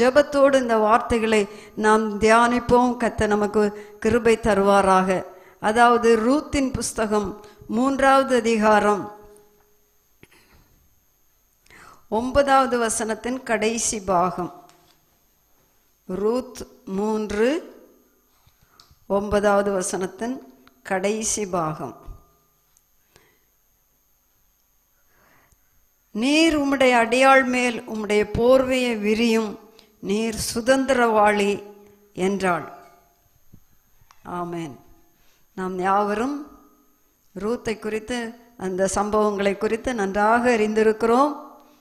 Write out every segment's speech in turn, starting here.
ஜெபத்தோடு இந்த வார்த்தைகளை நாம் தியானிப்போம் கத்த நமக்கு கிருபை தருவாராக அதாவது ரூத்தின் புஸ்தகம் மூன்றாவது அதிகாரம் ஒன்பதாவது வசனத்தின் கடைசி பாகம் ரூத் மூன்று ஒன்பதாவது வசனத்தின் கடைசி பாகம் நீர் உம்முடைய அடியாள் மேல் உம்முடைய போர்வையை விரியும் நீர் சுதந்திரவாளி என்றாள் ஆமென் நாம் யாவரும் ரூத்தை குறித்து அந்த சம்பவங்களை குறித்து நன்றாக அறிந்திருக்கிறோம்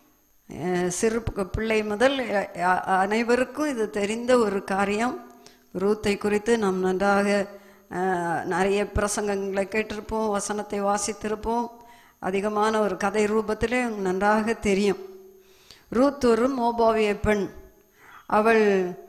அஹ் சிறு பு- பிள்ளை முதல் அ- அ- அனைவருக்கும் இது தெரிந்த ஒரு காரியம் ரூத்தை குறித்து நாம் நன்றாக அஹ், நிறைய பிரசங்கங்களை கேட்டிருப்போம் வசனத்தை வாசித்திருப்போம் அதிகமான ஒரு கதை ரூபத்திலே நன்றாக தெரியும் ரூத் ஒரு மோபாவிய பெண் அவள்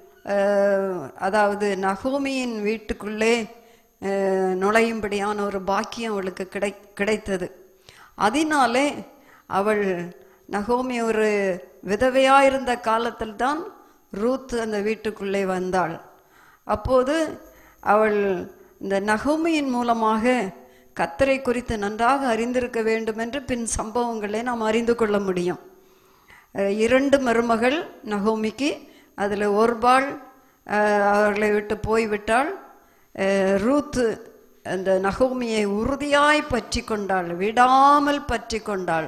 அஹ், அதாவது நகோமியின் வீட்டுக்குள்ளே அஹ், நுழையும்படியான ஒரு பாக்கியம் அவளுக்கு கிடை கிடைத்தது அதனாலே அவள் நகோமி ஒரு விதவையாயிருந்த காலத்தில் தான் ரூத் அந்த வீட்டுக்குள்ளே வந்தாள் அப்போது அவள் இந்த நகோமியின் மூலமாக கத்தரை குறித்து நன்றாக அறிந்திருக்க வேண்டும் என்று பின் சம்பவங்களை நாம் அறிந்து கொள்ள முடியும் அஹ் இரண்டு மருமகள் நகோமிக்கு அதில் ஒருபாள் அஹ், அவர்களை விட்டு போய்விட்டாள் அஹ், ரூத்து அந்த நகோமியை உறுதியாய் பற்றி கொண்டாள் விடாமல் பற்றி கொண்டாள்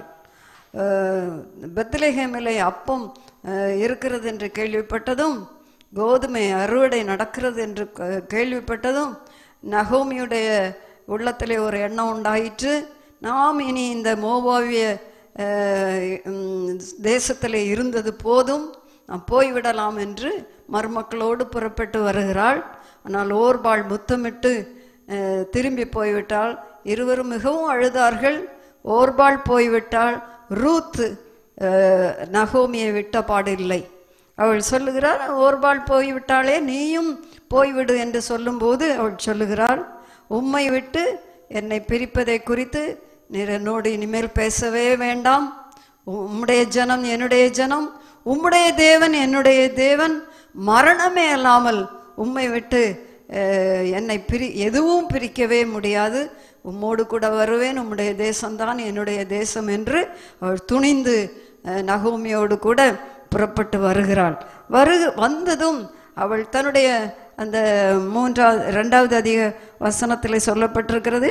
அஹ், பெத்லெகேமிலே அப்பம் அஹ், இருக்கிறது என்று கேள்விப்பட்டதும் கோதுமை அறுவடை நடக்கிறது என்று க- கேள்விப்பட்டதும் நகோமியுடைய உள்ளத்திலே ஒரு எண்ணம் உண்டாயிற்று நாம் இனி இந்த மோபாவிய அஹ், உம், தேசத்திலே இருந்தது போதும் நாம் போய்விடலாம் என்று மருமக்களோடு புறப்பட்டு வருகிறாள் ஆனால் ஓர்பாள் முத்தமிட்டு அஹ், திரும்பி போய்விட்டாள் இருவரும் மிகவும் அழுதார்கள் ஓர்பாள் போய்விட்டாள் ரூத் அஹ், நகோமியை விட்ட பாடில்லை அவள் சொல்லுகிறாள் ஓர்பாள் போய்விட்டாளே நீயும் போய்விடு என்று சொல்லும்போது அவள் சொல்லுகிறாள் உம்மை விட்டு என்னை பிரிப்பதை குறித்து நீர் என்னோடு இனிமேல் பேசவே வேண்டாம் உம்முடைய ஜனம் என்னுடைய ஜனம் உம்முடைய தேவன் என்னுடைய தேவன் மரணமே அல்லாமல் உம்மை விட்டு அஹ், என்னை பிரி எதுவும் பிரிக்கவே முடியாது உம்மோடு கூட வருவேன் உம்முடைய தேசம்தான் என்னுடைய தேசம் என்று அவள் துணிந்து அஹ், நகோமியோடு கூட புறப்பட்டு வருகிறாள் வரு வந்ததும் அவள் தன்னுடைய அந்த மூன்றாவது ரெண்டாவது அதிக வசனத்தில் சொல்லப்பட்டிருக்கிறது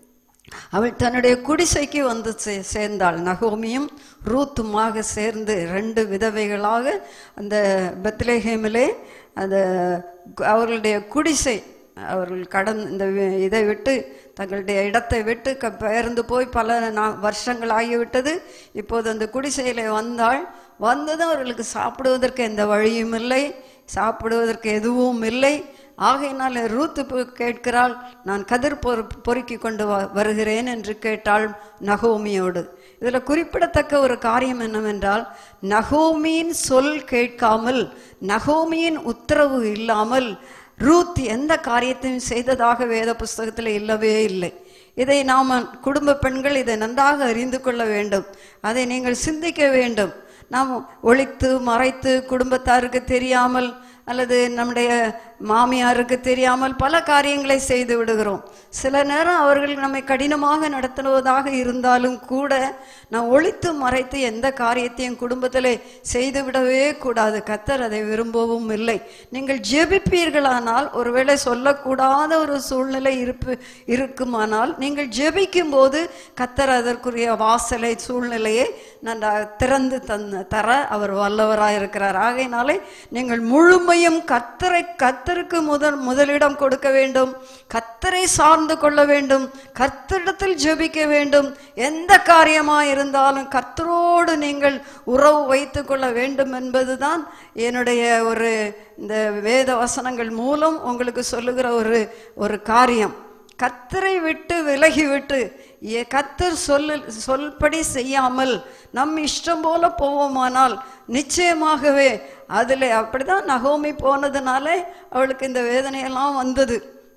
அவள் தன்னுடைய குடிசைக்கு வந்து சே சேர்ந்தாள் நகோமியும் ரூத்துமாக சேர்ந்து ரெண்டு விதவைகளாக அந்த பெத்லேஹேமிலே அந்த கு- அவர்களுடைய குடிசை அவர்கள் கடன் இந்த வி- இதை விட்டு தங்களுடைய இடத்தை விட்டு க பெயர்ந்து போய் பல நா- வருஷங்கள் ஆகிவிட்டது இப்போது அந்த குடிசையிலே வந்தாள் வந்ததும் அவர்களுக்கு சாப்பிடுவதற்கு எந்த வழியும் இல்லை சாப்பிடுவதற்கு எதுவும் இல்லை ஆகையினால் ரூத்து போய் கேட்கிறாள் நான் கதிர் பொறு பொறுக்கி கொண்டு வ- வருகிறேன் என்று கேட்டாள் நகோமியோடு இதில் குறிப்பிடத்தக்க ஒரு காரியம் என்னவென்றால் நகோமியின் சொல் கேட்காமல் நகோமியின் உத்தரவு இல்லாமல் ரூத் எந்த காரியத்தையும் செய்ததாக வேத புஸ்தகத்தில் இல்லவே இல்லை இதை நாம் குடும்ப பெண்கள் இதை நன்றாக அறிந்து கொள்ள வேண்டும் அதை நீங்கள் சிந்திக்க வேண்டும் நாம் ஒளித்து மறைத்து குடும்பத்தாருக்கு தெரியாமல் அல்லது நம்முடைய மாமியாருக்கு தெரியாமல் பல காரியங்களை செய்து விடுகிறோம் சில நேரம் அவர்கள் நம்மை கடினமாக நடத்துவதாக இருந்தாலும் கூட நாம் ஒளித்து மறைத்து எந்த காரியத்தையும் குடும்பத்திலே செய்து விடவே கூடாது கத்தர் அதை விரும்பவும் இல்லை நீங்கள் ஜெபிப்பீர்களானால் ஒருவேளை சொல்லக்கூடாத ஒரு சூழ்நிலை இருப்பு இருக்குமானால் நீங்கள் ஜெபிக்கும் போது கத்தர் அதற்குரிய வாசலை சூழ்நிலையை நன்றாக திறந்து தந்த தர அவர் வல்லவராக இருக்கிறார் ஆகையினாலே நீங்கள் முழுமையும் கத்தரை கத்தருக்கு முதல் முதலிடம் கொடுக்க வேண்டும் கத்தரை சார்ந்து கொள்ள வேண்டும் கர்த்தரிடத்தில் ஜெபிக்க வேண்டும் எந்த காரியமா இருந்தாலும் கர்த்தரோடு நீங்கள் உறவு வைத்துக் கொள்ள வேண்டும் என்பதுதான் என்னுடைய ஒரு இந்த வேத வசனங்கள் மூலம் உங்களுக்கு சொல்லுகிற ஒரு ஒரு காரியம் கத்தரை விட்டு விலகிவிட்டு ஏ- கத்தர் சொல்லு சொல்படி செய்யாமல் நம் இஷ்டம் போல போவோமானால் நிச்சயமாகவே அதில் அப்படிதான் நகோமி போனதுனாலே அவளுக்கு இந்த வேதனையெல்லாம் வந்தது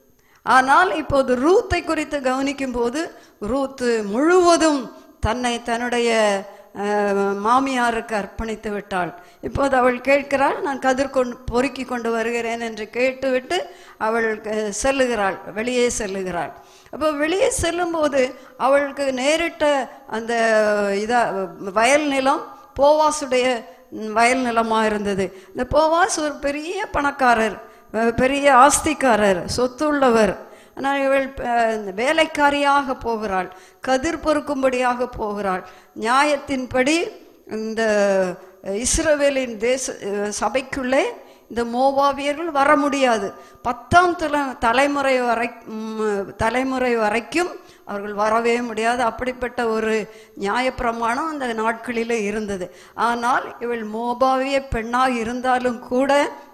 ஆனால் இப்போது ரூத்தை குறித்து கவனிக்கும் போது ரூத்து முழுவதும் தன்னை தன்னுடைய அஹ், மாமியாருக்கு அர்ப்பணித்து விட்டாள் இப்போது அவள் கேட்கிறாள் நான் கதிர் கொண்டு பொறுக்கி கொண்டு வருகிறேன் என்று கேட்டுவிட்டு அவள் அஹ், செல்லுகிறாள் வெளியே செல்லுகிறாள் அப்போ வெளியே செல்லும்போது அவளுக்கு நேரிட்ட அந்த இதா வயல் நிலம் போவாசுடைய ம், வயல் நிலமாக இருந்தது இந்த போவாஸ் ஒரு பெரிய பணக்காரர் அஹ், பெரிய ஆஸ்திக்காரர் சொத்துள்ளவர் ஆனால் இவள் அஹ், வேலைக்காரியாக போகிறாள் கதிர் பொறுக்கும்படியாக போகிறாள் நியாயத்தின்படி இந்த இஸ்ரவேலின் தேச அஹ், சபைக்குள்ளே இந்த மோவாவியர்கள் வர முடியாது பத்தாம் தலை தலைமுறை வரை ம், தலைமுறை வரைக்கும் அவர்கள் வரவே முடியாது அப்படிப்பட்ட ஒரு நியாயப்பிரமாணம் அந்த நாட்களில் இருந்தது ஆனால் இவள் மோபாவிய பெண்ணாக இருந்தாலும் கூட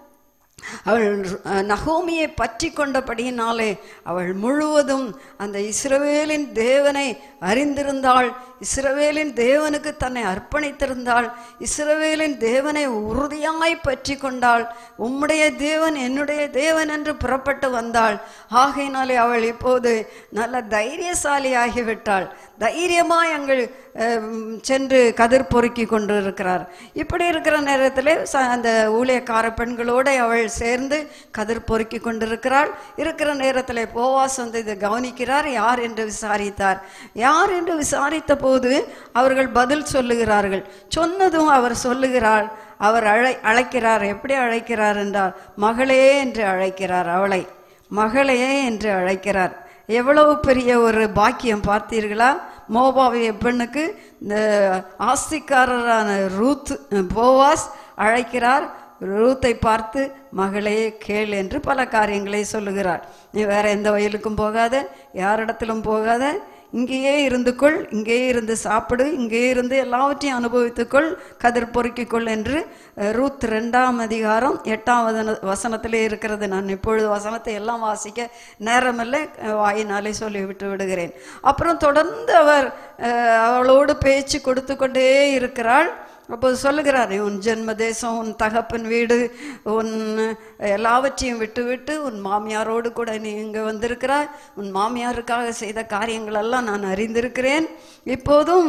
அவள் அஹ், நகோமியை பற்றி கொண்டபடியினாலே அவள் முழுவதும் அந்த இஸ்ரவேலின் தேவனை அறிந்திருந்தாள் இஸ்ரவேலின் தேவனுக்கு தன்னை அர்ப்பணித்திருந்தாள் இஸ்ரவேலின் தேவனை உறுதியாய் பற்றி கொண்டாள் உம்முடைய தேவன் என்னுடைய தேவன் என்று புறப்பட்டு வந்தாள் ஆகையினாலே அவள் இப்போது நல்ல தைரியசாலியாகிவிட்டாள் தைரியமாய் அங்கள் அஹ், சென்று கதிர் பொறுக்கி கொண்டு இருக்கிறார் இப்படி இருக்கிற நேரத்தில் ச- அந்த ஊழியக்கார பெண்களோடு அவள் சேர்ந்து கதிர் பொறுக்கி கொண்டிருக்கிறாள் இருக்கிற நேரத்தில் போவாஸ் வந்து இதை கவனிக்கிறார் யார் என்று விசாரித்தார் யார் என்று விசாரித்த போது அவர்கள் பதில் சொல்லுகிறார்கள் சொன்னதும் அவர் சொல்லுகிறார் அவர் அழை அழைக்கிறார் எப்படி அழைக்கிறார் என்றால் மகளே என்று அழைக்கிறார் அவளை மகளே என்று அழைக்கிறார் எவ்வளவு பெரிய ஒரு பாக்கியம் பார்த்தீர்களா மோபாவிய பெண்ணுக்கு இந்த ஆஸ்திக்காரரான ரூத் போவாஸ் அழைக்கிறார் ரூத்தை பார்த்து மகளே கேள் என்று பல காரியங்களை சொல்லுகிறார் நீ வேற எந்த வயலுக்கும் போகாத யாரிடத்திலும் போகாத இங்கேயே இருந்து கொள் இங்கேயே இருந்து சாப்பிடு இங்கேயே இருந்து எல்லாவற்றையும் அனுபவித்துக்கொள் கதிர் பொறுக்கிக் கொள் என்று அஹ், ரூத் ரெண்டாம் அதிகாரம் எட்டாம் வதன வசனத்திலே இருக்கிறது நான் இப்பொழுது வசனத்தை எல்லாம் வாசிக்க நேரமில்லை அஹ், வாயினாலே சொல்லி விட்டு விடுகிறேன் அப்புறம் தொடர்ந்து அவர் அஹ், அவளோடு பேச்சு கொடுத்து கொண்டே இருக்கிறாள் அப்போது சொல்லுகிறார் உன் ஜென்ம தேசம் உன் தகப்பன் வீடு உன் எல்லாவற்றையும் விட்டு விட்டு உன் மாமியாரோடு கூட நீ இங்கே வந்திருக்கிறாய் உன் மாமியாருக்காக செய்த காரியங்கள் எல்லாம் நான் அறிந்திருக்கிறேன் இப்போதும்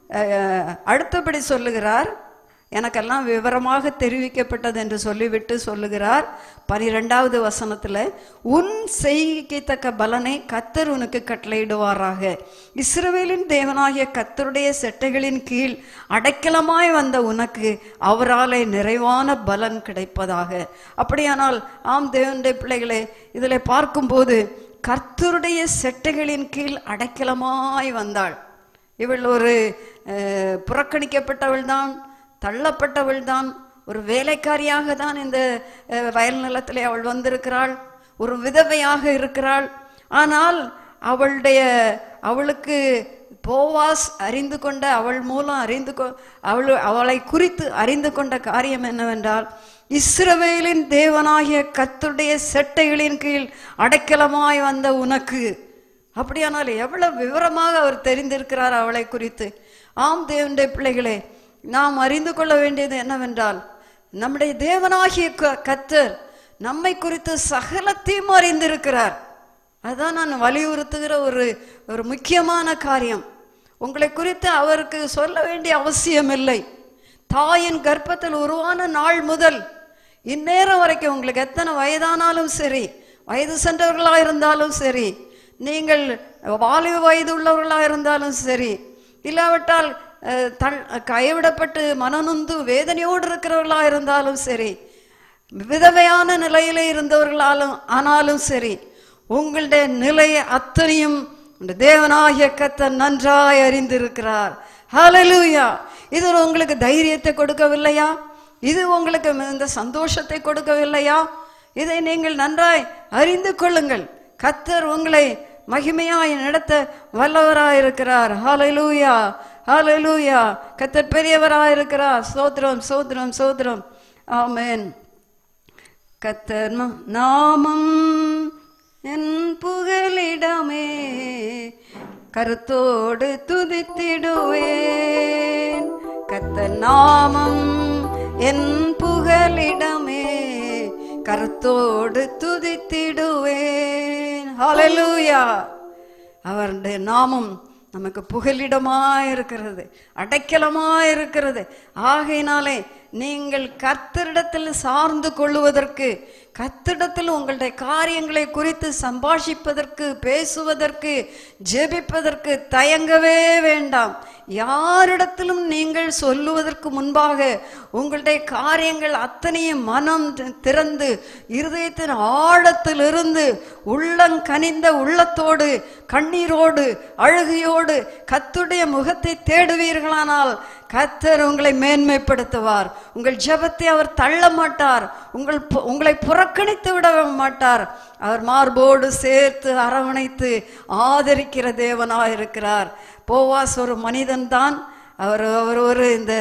அஹ், அடுத்தபடி சொல்லுகிறார் எனக்கெல்லாம் விவரமாக தெரிவிக்கப்பட்டது என்று சொல்லிவிட்டு சொல்லுகிறார் பனிரெண்டாவது வசனத்தில் உன் செய்கைக்கு தக்க பலனை கத்தர் உனக்கு கட்டளையிடுவாராக இஸ்ரவேலின் தேவனாகிய கத்தருடைய செட்டைகளின் கீழ் அடைக்கலமாய் வந்த உனக்கு அவராலே நிறைவான பலன் கிடைப்பதாக அப்படியானால் ஆம் தேவனுடைய பிள்ளைகளே இதில் பார்க்கும்போது கர்த்தருடைய செட்டைகளின் கீழ் அடைக்கலமாய் வந்தாள் இவள் ஒரு அஹ், புறக்கணிக்கப்பட்டவள் தான் தள்ளப்பட்டவள் தான் ஒரு வேலைக்காரியாக தான் இந்த அஹ், வயல் நிலத்திலே அவள் வந்திருக்கிறாள் ஒரு விதவையாக இருக்கிறாள் ஆனால் அவளுடைய அவளுக்கு போவாஸ் அறிந்து கொண்ட அவள் மூலம் அறிந்து கொ அவள் அவளை குறித்து அறிந்து கொண்ட காரியம் என்னவென்றால் இஸ்ரவேலின் தேவனாகிய கர்த்தருடைய செட்டைகளின் கீழ் அடைக்கலமாய் வந்த உனக்கு அப்படியானால் எவ்வளவு விவரமாக அவர் தெரிந்திருக்கிறார் அவளை குறித்து ஆம் தேவனுடைய பிள்ளைகளே நாம் அறிந்து கொள்ள வேண்டியது என்னவென்றால் நம்முடைய தேவனாகிய க- கர்த்தர் நம்மை குறித்து சகலத்தையும் அறிந்திருக்கிறார் அதான் நான் வலியுறுத்துகிற ஒரு ஒரு முக்கியமான காரியம் உங்களை குறித்து அவருக்கு சொல்ல வேண்டிய அவசியம் இல்லை தாயின் கர்ப்பத்தில் உருவான நாள் முதல் இந்நேரம் வரைக்கும் உங்களுக்கு எத்தனை வயதானாலும் சரி வயது சென்றவர்களாக இருந்தாலும் சரி நீங்கள் வாலிப வயது உள்ளவர்களாக இருந்தாலும் சரி இல்லாவிட்டால் அஹ், தள் கைவிடப்பட்டு மனநொந்து வேதனையோடு இருக்கிறவர்களாக இருந்தாலும் சரி விதவையான நிலையிலே இருந்தவர்களாலும் ஆனாலும் சரி உங்களுடைய நிலையை அத்தனையும் உங்க தேவனாகிய கர்த்தர் நன்றாய் அறிந்திருக்கிறார் ஹalleluya இது உங்களுக்கு தைரியத்தை கொடுக்கவில்லையா இது உங்களுக்கு இந்த சந்தோஷத்தை கொடுக்கவில்லையா இதை நீங்கள் நன்றாய் அறிந்து கொள்ளுங்கள் கர்த்தர் உங்களை மகிமையாய் நடத்த வல்லவராய் இருக்கிறார் ஹalleluya ஹalleluya கர்த்தர் பெரியவராய் இருக்கிறார் சோத்ரம் சோத்ரம் சோத்ரம் ஆமென் கத்தர் நா- நாமம் என் புகலிடமே கருத்தோடு துதித்திடுவேன் கத்தர் நாமம் என் புகலிடமே கருத்தோடு துதித்திடுவேன் ஹalleluya அவருடைய நாமம் நமக்கு புகலிடமாய் இருக்கிறது அடைக்கலமாய் இருக்கிறது ஆகையினாலே நீங்கள் கர்த்தரிடத்தில் சார்ந்து கொள்ளுவதற்கு கர்த்தரிடத்தில் உங்களுடைய காரியங்களை குறித்து சம்பாஷிப்பதற்கு பேசுவதற்கு ஜெபிப்பதற்கு தயங்கவே வேண்டாம் யாரிடத்திலும் நீங்கள் சொல்லுவதற்கு முன்பாக உங்களுடைய காரியங்கள் அத்தனையும் மனம் தி- திறந்து இருதயத்தின் ஆழத்திலிருந்து உள்ளங்கனிந்த உள்ளத்தோடு கண்ணீரோடு அழுகையோடு கத்துடைய முகத்தை தேடுவீர்களானால் கத்தர் உங்களை மேன்மைப்படுத்துவார் உங்கள் ஜெபத்தை அவர் தள்ள மாட்டார் உங்கள் பு- உங்களை புறக்கணித்து விட மாட்டார் அவர் மார்போடு சேர்த்து அரவணைத்து ஆதரிக்கிற தேவனாய் இருக்கிறார் போவாஸ் ஒரு மனிதன்தான் அவர் அவர் ஒரு இந்த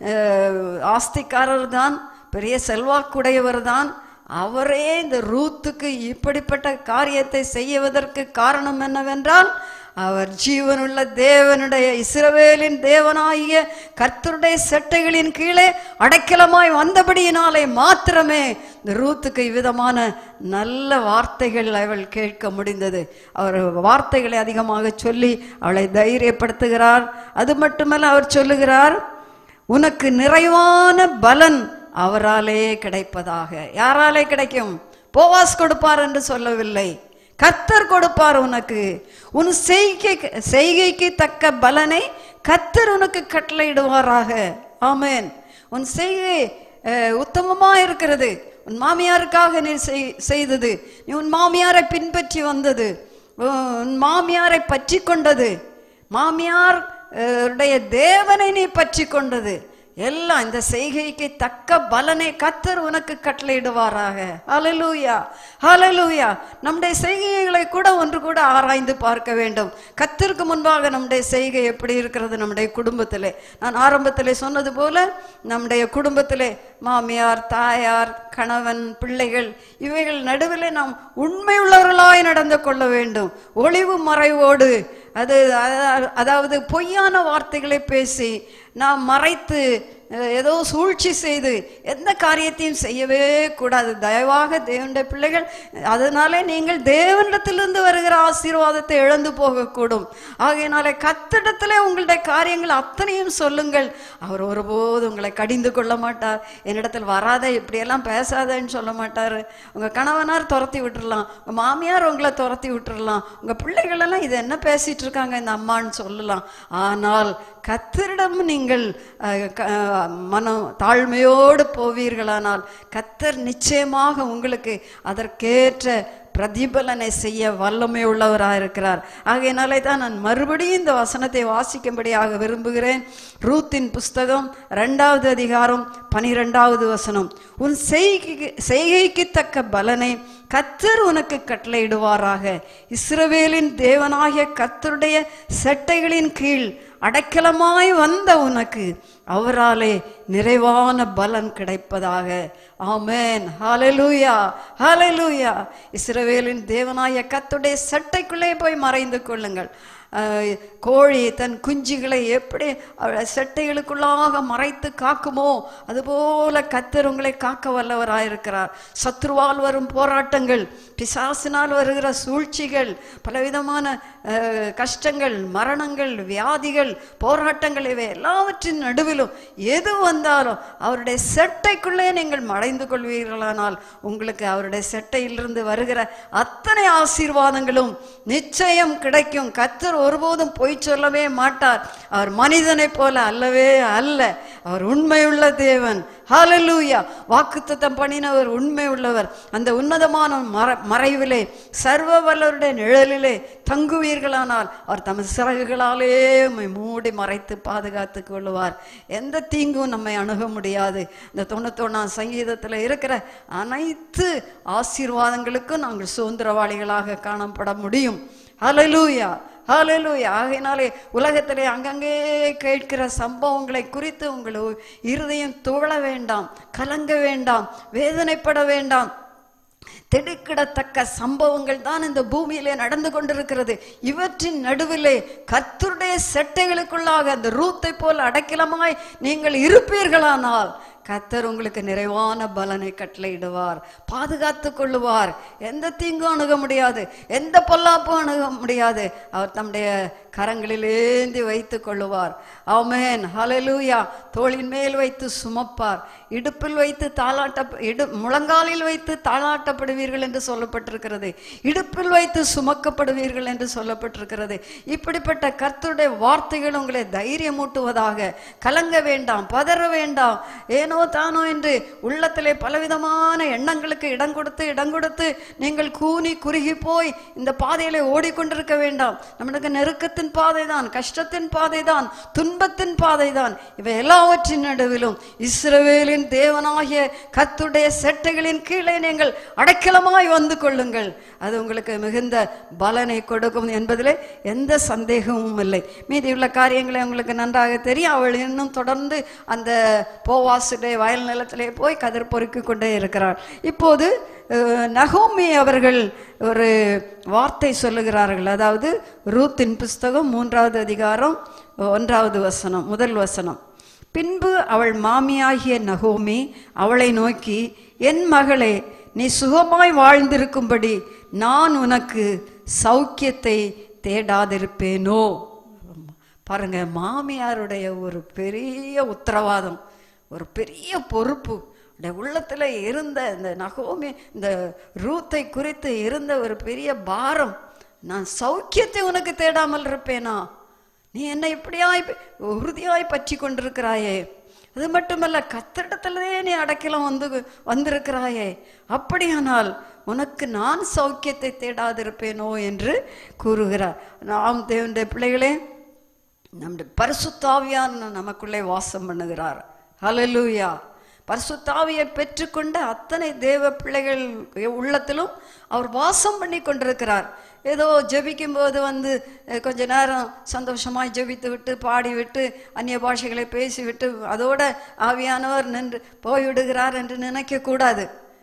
அஹ், ஆஸ்திக்காரர் தான் பெரிய செல்வாக்குடையவர் தான் அவரே இந்த ரூத்துக்கு இப்படிப்பட்ட காரியத்தை செய்வதற்கு காரணம் என்னவென்றால் அவர் ஜீவனுள்ள தேவனுடைய இஸ்ரவேலின் தேவனாகிய கர்த்தருடைய செட்டைகளின் கீழே அடைக்கலமாய் வந்தபடியினாலே மாத்திரமே இந்த ரூத்துக்கு இவ்விதமான நல்ல வார்த்தைகள் அவள் கேட்க முடிந்தது அவர் வார்த்தைகளை அதிகமாக சொல்லி அவளை தைரியப்படுத்துகிறார் அது மட்டுமல்ல அவர் சொல்லுகிறார் உனக்கு நிறைவான பலன் அவராலே கிடைப்பதாக யாராலே கிடைக்கும் போவாஸ் கொடுப்பார் என்று சொல்லவில்லை கத்தர் கொடுப்பார் உனக்கு உன் செய்கை செய்கைக்கு தக்க பலனை கத்தர் உனக்கு கட்டளையிடுவாராக ஆமென் உன் செய்கை அஹ், உத்தமமா இருக்கிறது உன் மாமியாருக்காக நீ செய்- செய்தது நீ உன் மாமியாரை பின்பற்றி வந்தது உன் மாமியாரை பற்றி கொண்டது மாமியார் அஹ், உடைய தேவனை நீ பற்றி கொண்டது எல்லாம் இந்த செய்கைக்கு தக்க பலனை கத்தர் உனக்கு கட்டளையிடுவாராக ஹalleluya ஹalleluya நம்முடைய செய்கைகளை கூட ஒன்று கூட ஆராய்ந்து பார்க்க வேண்டும் கத்தருக்கு முன்பாக நம்முடைய செய்கை எப்படி இருக்கிறது நம்முடைய குடும்பத்திலே நான் ஆரம்பத்திலே சொன்னது போல நம்முடைய குடும்பத்திலே மாமியார் தாயார் கணவன் பிள்ளைகள் இவைகள் நடுவிலே நாம் உண்மையுள்ளவர்களாய் நடந்து கொள்ள வேண்டும் ஒளிவு மறைவோடு அது அத- அதாவது பொய்யான வார்த்தைகளை பேசி நாம் மறைத்து அஹ், ஏதோ சூழ்ச்சி செய்து எந்த காரியத்தையும் செய்யவே கூடாது தயவாக தேவனுடைய பிள்ளைகள் அதனாலே நீங்கள் தேவனிடத்திலிருந்து வருகிற ஆசீர்வாதத்தை இழந்து போகக்கூடும் ஆகையினாலே கத்திடத்திலே உங்களுடைய காரியங்கள் அத்தனையும் சொல்லுங்கள் அவர் ஒருபோது உங்களை கடிந்து கொள்ள மாட்டார் என்னிடத்தில் வராத இப்படியெல்லாம் பேசாதேன்னு சொல்ல மாட்டார் உங்க கணவனார் துரத்தி விட்டுறலாம் உங்க மாமியார் உங்களை துரத்தி விட்டுறலாம் உங்க பிள்ளைகள் எல்லாம் இது என்ன பேசிட்டு இருக்காங்க இந்த அம்மான்னு சொல்லலாம் ஆனால் கத்தரிடம் நீங்கள் அஹ், க- அஹ், மனம் தாழ்மையோடு போவீர்களானால் கத்தர் நிச்சயமாக உங்களுக்கு அதற்கேற்ற பிரதிபலனை செய்ய வல்லமை உள்ளவராக இருக்கிறார் ஆகையினாலே தான் நான் மறுபடியும் இந்த வசனத்தை வாசிக்கும்படியாக விரும்புகிறேன் ரூத்தின் புஸ்தகம் ரெண்டாவது அதிகாரம் பனிரெண்டாவது வசனம் உன் செய்கைக்கு செய்கைக்கு தக்க பலனை கத்தர் உனக்கு கட்டளையிடுவாராக இஸ்ரவேலின் தேவனாகிய கத்தருடைய செட்டைகளின் கீழ் அடைக்கலமாய் வந்த உனக்கு அவராலே நிறைவான பலன் கிடைப்பதாக ஆமென் ஹalleluya ஹalleluya இஸ்ரவேலின் தேவனாய கத்துடைய சட்டைக்குள்ளே போய் மறைந்து கொள்ளுங்கள் அஹ், கோழி தன் குஞ்சுகளை எப்படி அவ- செட்டைகளுக்குள்ளாக மறைத்து காக்குமோ அதுபோல கத்தர் உங்களை காக்க வல்லவராயிருக்கிறார் சத்ருவால் வரும் போராட்டங்கள் பிசாசினால் வருகிற சூழ்ச்சிகள் பலவிதமான அஹ், கஷ்டங்கள் மரணங்கள் வியாதிகள் போராட்டங்கள் இவை எல்லாவற்றின் நடுவிலும் எது வந்தாலும் அவருடைய செட்டைக்குள்ளே நீங்கள் மறைந்து கொள்வீர்களானால் உங்களுக்கு அவருடைய செட்டையிலிருந்து வருகிற அத்தனை ஆசீர்வாதங்களும் நிச்சயம் கிடைக்கும் கத்தர் ஒருபோதும் பொய் சொல்லவே மாட்டார் அவர் மனிதனைப் போல அல்லவே அல்ல அவர் உண்மையுள்ள தேவன் ஹalleluya வாக்குத்தத்தம் பண்ணினவர் உண்மை உள்ளவர் அந்த உன்னதமான மற மறைவிலே சர்வ வல்லவருடைய நிழலிலே தங்குவீர்களானால் அவர் தமது சிறகுகளாலே உம்மை மூடி மறைத்து பாதுகாத்து கொள்ளுவார் எந்த தீங்கும் நம்மை அணுக முடியாது இந்த தொண்ணூத்தொன்னாம் சங்கீதத்தில் இருக்கிற அனைத்து ஆசீர்வாதங்களுக்கும் நாங்கள் சுதந்திரவாளிகளாக காணப்பட முடியும் ஹalleluya ஹalleluya ஆகையினாலே உலகத்திலே அங்கங்கே கேட்கிற சம்பவங்களை குறித்து உங்கள் இருதயம் துவள வேண்டாம் கலங்க வேண்டாம் வேதனைப்பட வேண்டாம் திடுக்கிடத்தக்க சம்பவங்கள் தான் இந்த பூமியிலே நடந்து கொண்டிருக்கிறது இவற்றின் நடுவிலே கர்த்தருடைய செட்டைகளுக்குள்ளாக அந்த ரூத்தை போல் அடைக்கலமாய் நீங்கள் இருப்பீர்களானால் கத்தர் உங்களுக்கு நிறைவான பலனை கட்டளையிடுவார் பாதுகாத்து கொள்ளுவார் எந்த தீங்கும் அணுக முடியாது எந்த பொல்லாப்பும் அணுக முடியாது அவர் தம்முடைய கரங்களிலேந்தி வைத்து கொள்ளுவார் ஆமென் ஹalleluya தோளின் மேல் வைத்து சுமப்பார் இடுப்பில் வைத்து தாளாட்ட இடு முழங்காலில் வைத்து தாளாட்டப்படுவீர்கள் என்று சொல்லப்பட்டிருக்கிறது இடுப்பில் வைத்து சுமக்கப்படுவீர்கள் என்று சொல்லப்பட்டிருக்கிறது இப்படிப்பட்ட கர்த்தருடைய வார்த்தைகள் உங்களை தைரியமூட்டுவதாக கலங்க வேண்டாம் பதற வேண்டாம் ஏனோ தானோ என்று உள்ளத்திலே பலவிதமான எண்ணங்களுக்கு இடம் கொடுத்து இடம் கொடுத்து நீங்கள் கூனி குறுகி போய் இந்த பாதையிலே ஓடிக்கொண்டிருக்க வேண்டாம் நம்மளுக்கு நெருக்கத்தின் பாதைதான் கஷ்டத்தின் பாதைதான் துன்பத்தின் பாதைதான் இவை எல்லாவற்றின் நடுவிலும் இஸ்ரவேலின் தேவனாகிய கத்துடைய செட்டைகளின் கீழே நீங்கள் அடைக்கலமாய் வந்து கொள்ளுங்கள் அது உங்களுக்கு மிகுந்த பலனை கொடுக்கும் என்பதிலே எந்த சந்தேகமும் இல்லை மீதியுள்ள காரியங்களை உங்களுக்கு நன்றாக தெரியும் அவள் இன்னும் தொடர்ந்து அந்த போவாசுடைய வயல் நிலத்திலே போய் கதிர் பொறுக்கி கொண்டே இருக்கிறாள் இப்போது அஹ், நகோமி அவர்கள் ஒரு வார்த்தை சொல்லுகிறார்கள் அதாவது ரூத்தின் புஸ்தகம் மூன்றாவது அதிகாரம் ஒன்றாவது வசனம் முதல் வசனம் பின்பு அவள் மாமியாகிய நகோமி அவளை நோக்கி என் மகளே நீ சுகமாய் வாழ்ந்திருக்கும்படி நான் உனக்கு சௌக்கியத்தை தேடாதிருப்பேனோ பாருங்க மாமியாருடைய ஒரு பெரிய உத்தரவாதம் ஒரு பெரிய பொறுப்பு இந்த உள்ளத்துல இருந்த இந்த நகோமி இந்த ரூத்தை குறித்து இருந்த ஒரு பெரிய பாரம் நான் சௌக்கியத்தை உனக்கு தேடாமல் இருப்பேனா நீ என்னை இப்படியாய் ப- உறுதியாய் பற்றி கொண்டிருக்கிறாயே அது மட்டுமல்ல கத்திடத்திலே நீ அடைக்கலம் வந்து வந்திருக்கிறாயே அப்படியானால் உனக்கு நான் சௌக்கியத்தை தேடாதிருப்பேனோ என்று கூறுகிறார் நாம் தேவனுடைய பிள்ளைகளே நம்முடைய பரிசுத்தாவியான நமக்குள்ளே வாசம் பண்ணுகிறார் ஹalleluya பரிசுத்தாவியை பெற்றுக்கொண்ட அத்தனை தேவ பிள்ளைகள் உள்ளத்திலும் அவர் வாசம் பண்ணி கொண்டிருக்கிறார் ஏதோ ஜெபிக்கும் போது வந்து அஹ், கொஞ்ச நேரம் சந்தோஷமாய் ஜெபித்து விட்டு பாடி விட்டு அந்நிய பாஷைகளை பேசிவிட்டு அதோட ஆவியானவர் நின்று போய்விடுகிறார் என்று நினைக்க கூடாது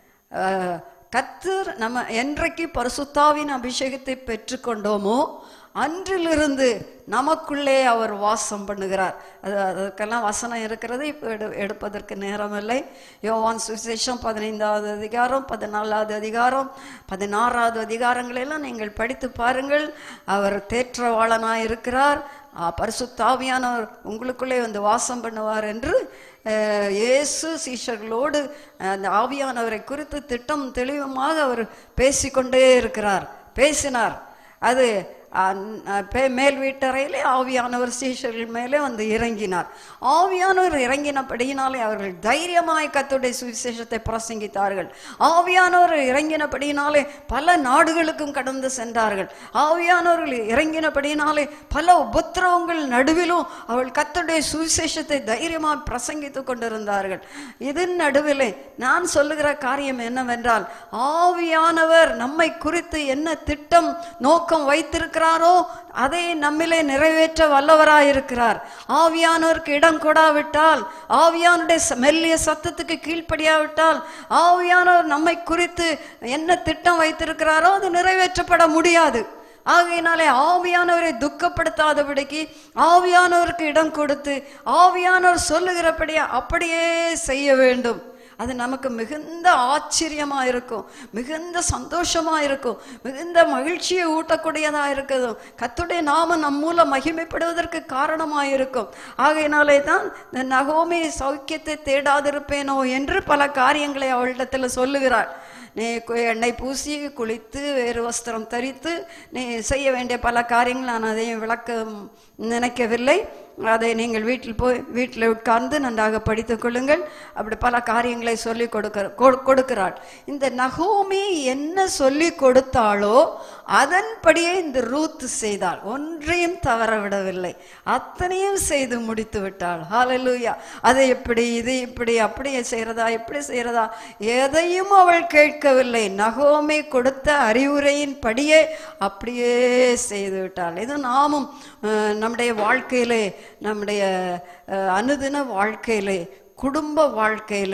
அஹ், கர்த்தர் நம்ம என்றைக்கு பரிசுத்தாவின் அபிஷேகத்தை பெற்றுக்கொண்டோமோ அன்றிலிருந்து நமக்குள்ளே அவர் வாசம் பண்ணுகிறார் அது அதற்கெல்லாம் வசனம் இருக்கிறது இப்போ எடு எடுப்பதற்கு நேரமில்லை யோவான் சுவிசேஷம் பதினைந்தாவது அதிகாரம் பதினாலாவது அதிகாரம் பதினாறாவது அதிகாரங்களெல்லாம் நீங்கள் படித்து பாருங்கள் அவர் தேற்றவாளனாய் இருக்கிறார் ஆ, பரிசுத்தாவியானவர் உங்களுக்குள்ளே வந்து வாசம் பண்ணுவார் என்று அஹ், இயேசு சீஷர்களோடு அந்த ஆவியானவரை குறித்து திட்டம் தெளிவுமாக அவர் பேசிக்கொண்டே இருக்கிறார் பேசினார் அது அந்- அஹ் பே- மேல் வீட்டறையிலே ஆவியானவர் சீஷர்கள் மேலே வந்து இறங்கினார் ஆவியானவர் இறங்கினபடியினாலே அவர்கள் தைரியமாய் கத்துடைய சுவிசேஷத்தை பிரசங்கித்தார்கள் ஆவியானவர் இறங்கினபடியினாலே பல நாடுகளுக்கும் கடந்து சென்றார்கள் ஆவியானவர்கள் இறங்கினபடியினாலே பல உபத்திரவங்கள் நடுவிலும் அவள் கத்துடைய சுவிசேஷத்தை தைரியமாய் பிரசங்கித்துக் கொண்டிருந்தார்கள் இதன் நடுவிலே நான் சொல்லுகிற காரியம் என்னவென்றால் ஆவியானவர் நம்மை குறித்து என்ன திட்டம் நோக்கம் வைத்திருக்கிறாரோ அதை நம்மிலே நிறைவேற்ற வல்லவராயிருக்கிறார் ஆவியானவருக்கு இடம் கொடாவிட்டால் ஆவியானுடைய ச- மெல்லிய சத்தத்துக்கு கீழ்ப்படியாவிட்டால் ஆவியானவர் நம்மை குறித்து என்ன திட்டம் வைத்திருக்கிறாரோ அது நிறைவேற்றப்பட முடியாது ஆகையினாலே ஆவியானவரை துக்கப்படுத்தாதபடிக்கு ஆவியானவருக்கு இடம் கொடுத்து ஆவியானவர் சொல்லுகிறபடி அப்படியே செய்ய வேண்டும் அது நமக்கு மிகுந்த ஆச்சரியமா இருக்கும் மிகுந்த சந்தோஷமா இருக்கும் மிகுந்த மகிழ்ச்சியை ஊட்டக்கூடியதா இருக்குது கத்துடைய நாம நம் மூலம் மகிமைப்படுவதற்கு காரணமாக இருக்கும் ஆகையினாலே தான் இந்த நகோமி சௌக்கியத்தை தேடாதிருப்பேனோ என்று பல காரியங்களை அவளிடத்தில் சொல்லுகிறாள் நீ கு- எண்ணெய் பூசி குளித்து வேறு வஸ்திரம் தரித்து நீ செய்ய வேண்டிய பல காரியங்கள் நான் அதையும் விளக்க நினைக்கவில்லை அதை நீங்கள் வீட்டில் போய் வீட்டில் உட்கார்ந்து நன்றாக படித்துக் கொள்ளுங்கள் அப்படி பல காரியங்களை சொல்லி கொடுக்க கொ- கொடுக்கிறாள் இந்த நகோமி என்ன சொல்லி கொடுத்தாளோ அதன்படியே இந்த ரூத் செய்தாள் ஒன்றையும் தவற விடவில்லை அத்தனையும் செய்து முடித்து விட்டாள் ஹalleluya அதை எப்படி இது இப்படி அப்படியே செய்யறதா இப்படி செய்யறதா எதையும் அவள் கேட்கவில்லை நகோமி கொடுத்த அறிவுரையின் படியே அப்படியே செய்து விட்டாள் இது நாமும் அஹ், நம்முடைய வாழ்க்கையிலே நம்முடைய அஹ், அனுதின வாழ்க்கையிலே குடும்ப வாழ்க்கையிலே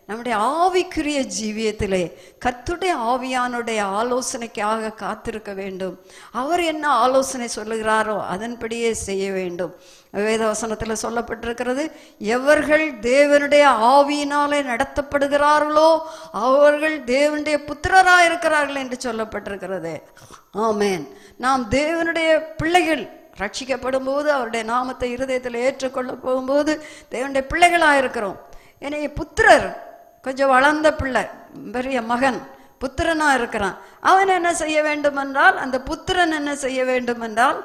நம்முடைய ஆவிக்குரிய ஜீவியத்திலே கர்த்தருடைய ஆவியானுடைய ஆலோசனைக்காக காத்திருக்க வேண்டும் அவர் என்ன ஆலோசனை சொல்லுகிறாரோ அதன்படியே செய்ய வேண்டும் வேதவசனத்தில் சொல்லப்பட்டிருக்கிறது எவர்கள் தேவனுடைய ஆவியினாலே நடத்தப்படுகிறார்களோ அவர்கள் தேவனுடைய புத்திரராக இருக்கிறார்கள் என்று சொல்லப்பட்டிருக்கிறது ஆமென் நாம் தேவனுடைய பிள்ளைகள் ரட்சிக்கப்படும் போது அவருடைய நாமத்தை இருதயத்தில் ஏற்றுக்கொள்ள போகும்போது தேவனுடைய பிள்ளைகளாக இருக்கிறோம் எனவே புத்திரர் கொஞ்சம் வளர்ந்த பிள்ளை பெரிய மகன் புத்திரனா இருக்கிறான் அவன் என்ன செய்ய வேண்டும் என்றால் அந்த புத்திரன் என்ன செய்ய வேண்டும் என்றால்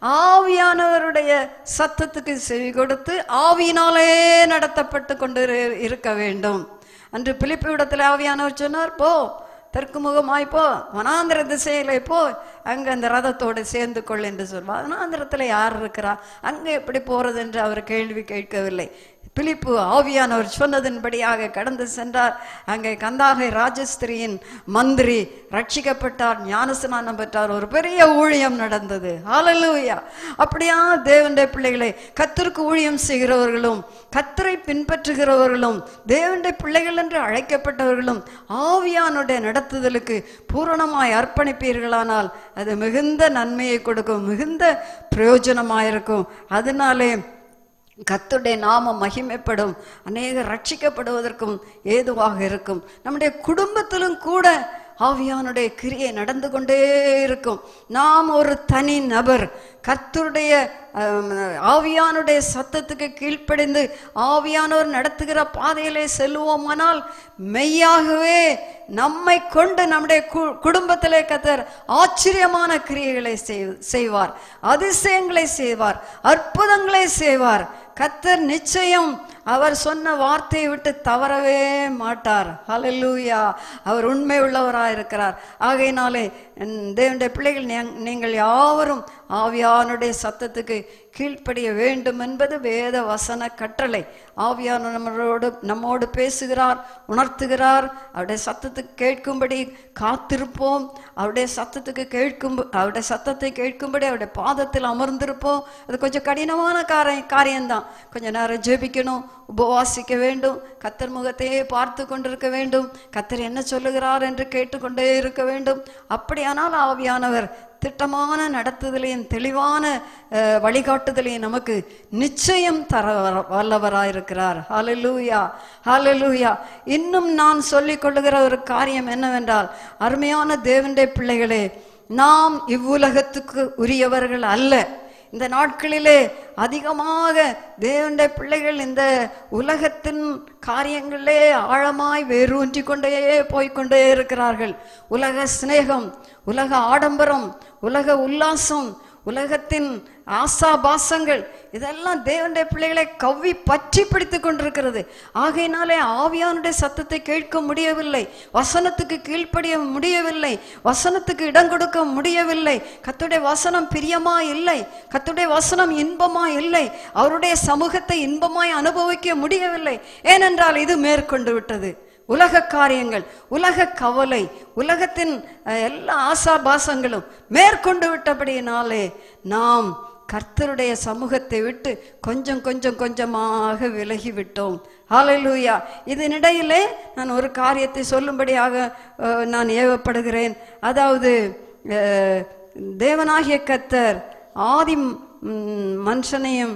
ஆவியானவருடைய சத்தத்துக்கு செவி கொடுத்து ஆவியினாலே நடத்தப்பட்டு கொண்டு இரு- இருக்க வேண்டும் அன்று பிலிப்பு இடத்துல ஆவியானவர் சொன்னார் போ தெற்கு முகமாய் போ வனாந்திர திசையிலே போ அங்க அந்த ரதத்தோடு சேர்ந்து கொள் என்று சொல்வார் வனாந்திரத்துல யார் இருக்கிறா அங்க எப்படி போறது என்று அவர் கேள்வி கேட்கவில்லை பிலிப்பு ஆவியானவர் சொன்னதன்படியாக கடந்து சென்றார் அங்கே கந்தாகை ராஜஸ்திரியின் மந்திரி ரட்சிக்கப்பட்டார் ஞானஸ்நானம் பெற்றார் ஒரு பெரிய ஊழியம் நடந்தது ஹalleluya அப்படியா தேவனுடைய பிள்ளைகளை கத்தருக்கு ஊழியம் செய்கிறவர்களும் கத்தரை பின்பற்றுகிறவர்களும் தேவனுடைய பிள்ளைகள் என்று அழைக்கப்பட்டவர்களும் ஆவியானுடைய நடத்துதலுக்கு பூரணமாய் அர்ப்பணிப்பீர்களானால் அது மிகுந்த நன்மையை கொடுக்கும் மிகுந்த பிரயோஜனமாயிருக்கும் அதனாலே கர்த்தருடைய நாமம் மகிமைப்படும் அநேக ரட்சிக்கப்படுவதற்கும் ஏதுவாக இருக்கும் நம்முடைய குடும்பத்திலும் கூட ஆவியானுடைய கிரியை நடந்து கொண்டே இருக்கும் நாம் ஒரு தனி நபர் கர்த்தருடைய ஆம், ஆவியானுடைய சத்தத்துக்கு கீழ்ப்படிந்து ஆவியானவர் நடத்துகிற பாதையிலே செல்வோமானால் மெய்யாகவே நம்மை கொண்டு நம்முடைய கு- குடும்பத்திலே கத்தர் ஆச்சரியமான கிரியைகளை செய்- செய்வார் அதிசயங்களை செய்வார் அற்புதங்களை செய்வார் கத்தர் நிச்சயம் அவர் சொன்ன வார்த்தையை விட்டு தவறவே மாட்டார் ஹalleluya அவர் உண்மை உள்ளவராக இருக்கிறார் ஆகையினாலே என் தேவனுடைய பிள்ளைகள் நீ- நீங்கள் யாவரும் ஆவியானுடைய சத்தத்துக்கு கீழ்ப்படிய வேண்டும் என்பது வேத வசன கட்டளை ஆவியான நம்மளோடு நம்மோடு பேசுகிறார் உணர்த்துகிறார் அவருடைய சத்தத்துக்கு கேட்கும்படி காத்திருப்போம் அவருடைய சத்தத்துக்கு கேட்கும் அவருடைய சத்தத்தை கேட்கும்படி அவருடைய பாதத்தில் அமர்ந்திருப்போம் அது கொஞ்சம் கடினமான காரிய காரியம்தான் கொஞ்ச நேரம் ஜெபிக்கணும் உபவாசிக்க வேண்டும் கத்தர் முகத்தையே பார்த்து கொண்டிருக்க வேண்டும் கத்தர் என்ன சொல்லுகிறார் என்று கேட்டுக்கொண்டே இருக்க வேண்டும் அப்படியானால் ஆவியானவர் திட்டமான நடத்துதலையும் தெளிவான அஹ், வழிகாட்டுதலையும் நமக்கு நிச்சயம் தர வர- வல்லவராயிருக்கிறார் ஹalleluya ஹalleluya இன்னும் நான் சொல்லிக் கொள்ளுகிற ஒரு காரியம் என்னவென்றால் அருமையான தேவனுடைய பிள்ளைகளே நாம் இவ்வுலகத்துக்கு உரியவர்கள் அல்ல இந்த நாட்களிலே அதிகமாக தேவனுடைய பிள்ளைகள் இந்த உலகத்தின் காரியங்களிலே ஆழமாய் வேரூன்றி கொண்டே போய்க்கொண்டே இருக்கிறார்கள் உலக சிநேகம் உலக ஆடம்பரம் உலக உல்லாசம் உலகத்தின் ஆசாபாசங்கள் இதெல்லாம் தேவனுடைய பிள்ளைகளை கவ்வி பற்றி பிடித்து கொண்டிருக்கிறது ஆகையினாலே ஆவியானுடைய சத்தத்தை கேட்க முடியவில்லை வசனத்துக்கு கீழ்ப்படிய முடியவில்லை வசனத்துக்கு இடம் கொடுக்க முடியவில்லை கத்துடைய வசனம் பிரியமா இல்லை கத்துடைய வசனம் இன்பமா இல்லை அவருடைய சமூகத்தை இன்பமாய் அனுபவிக்க முடியவில்லை ஏனென்றால் இது மேற்கொண்டு விட்டது உலக காரியங்கள் உலக கவலை உலகத்தின் அஹ், எல்லா ஆசாபாசங்களும் மேற்கொண்டு விட்டபடியினாலே நாம் கர்த்தருடைய சமூகத்தை விட்டு கொஞ்சம் கொஞ்சம் கொஞ்சமாக விலகி விட்டோம் ஹalleluya இதனிடையிலே நான் ஒரு காரியத்தை சொல்லும்படியாக அஹ், நான் ஏவப்படுகிறேன் அதாவது அஹ், தேவனாகிய கர்த்தர் ஆதி ம், மனுஷனையும்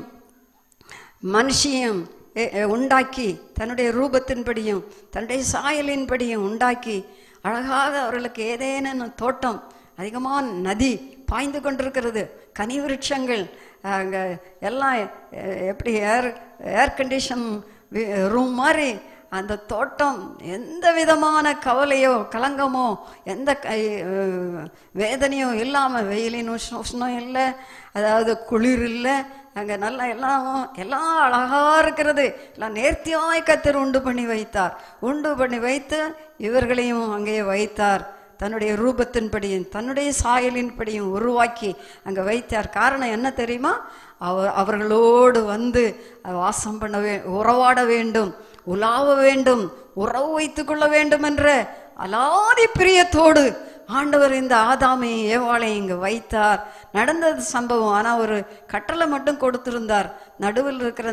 மனுஷியும் எ- எ- உண்டாக்கி தன்னுடைய ரூபத்தின்படியும் தன்னுடைய சாயலின்படியும் உண்டாக்கி அழகாக அவர்களுக்கு ஏதேனும் தோட்டம் அதிகமான நதி பாய்ந்து கொண்டிருக்கிறது கனி விருட்சங்கள் அங்கே எல்லாம் எ- எப்படி ஏர் ஏர் கண்டிஷன் ரூம் மாதிரி அந்த தோட்டம் எந்த விதமான கவலையோ கலங்கமோ எந்த க- அஹ் வேதனையோ இல்லாமல் வெயிலின் உஷ்ண உஷ்ணம் இல்லை அதாவது குளிர் இல்லை அங்கே நல்லா எல்லாம் எல்லாம் அழகா இருக்கிறது எல்லாம் நேர்த்தியாய் கத்தர் உண்டு பண்ணி வைத்தார் உண்டு பண்ணி வைத்து இவர்களையும் அங்கே வைத்தார் தன்னுடைய ரூபத்தின்படியும் தன்னுடைய சாயலின்படியும் உருவாக்கி அங்கே வைத்தார் காரணம் என்ன தெரியுமா அவர் அவர்களோடு வந்து வாசம் பண்ண வே உறவாட வேண்டும் உலாவ வேண்டும் உறவு வைத்துக் கொள்ள வேண்டும் என்ற அலாதி பிரியத்தோடு ஆண்டவர் இந்த ஆதாமை ஏவாளை இங்கு வைத்தார் நடந்தது சம்பவம் ஆனா ஒரு கட்டளை மட்டும் கொடுத்திருந்தார் நடுவில் இருக்கிற அந்த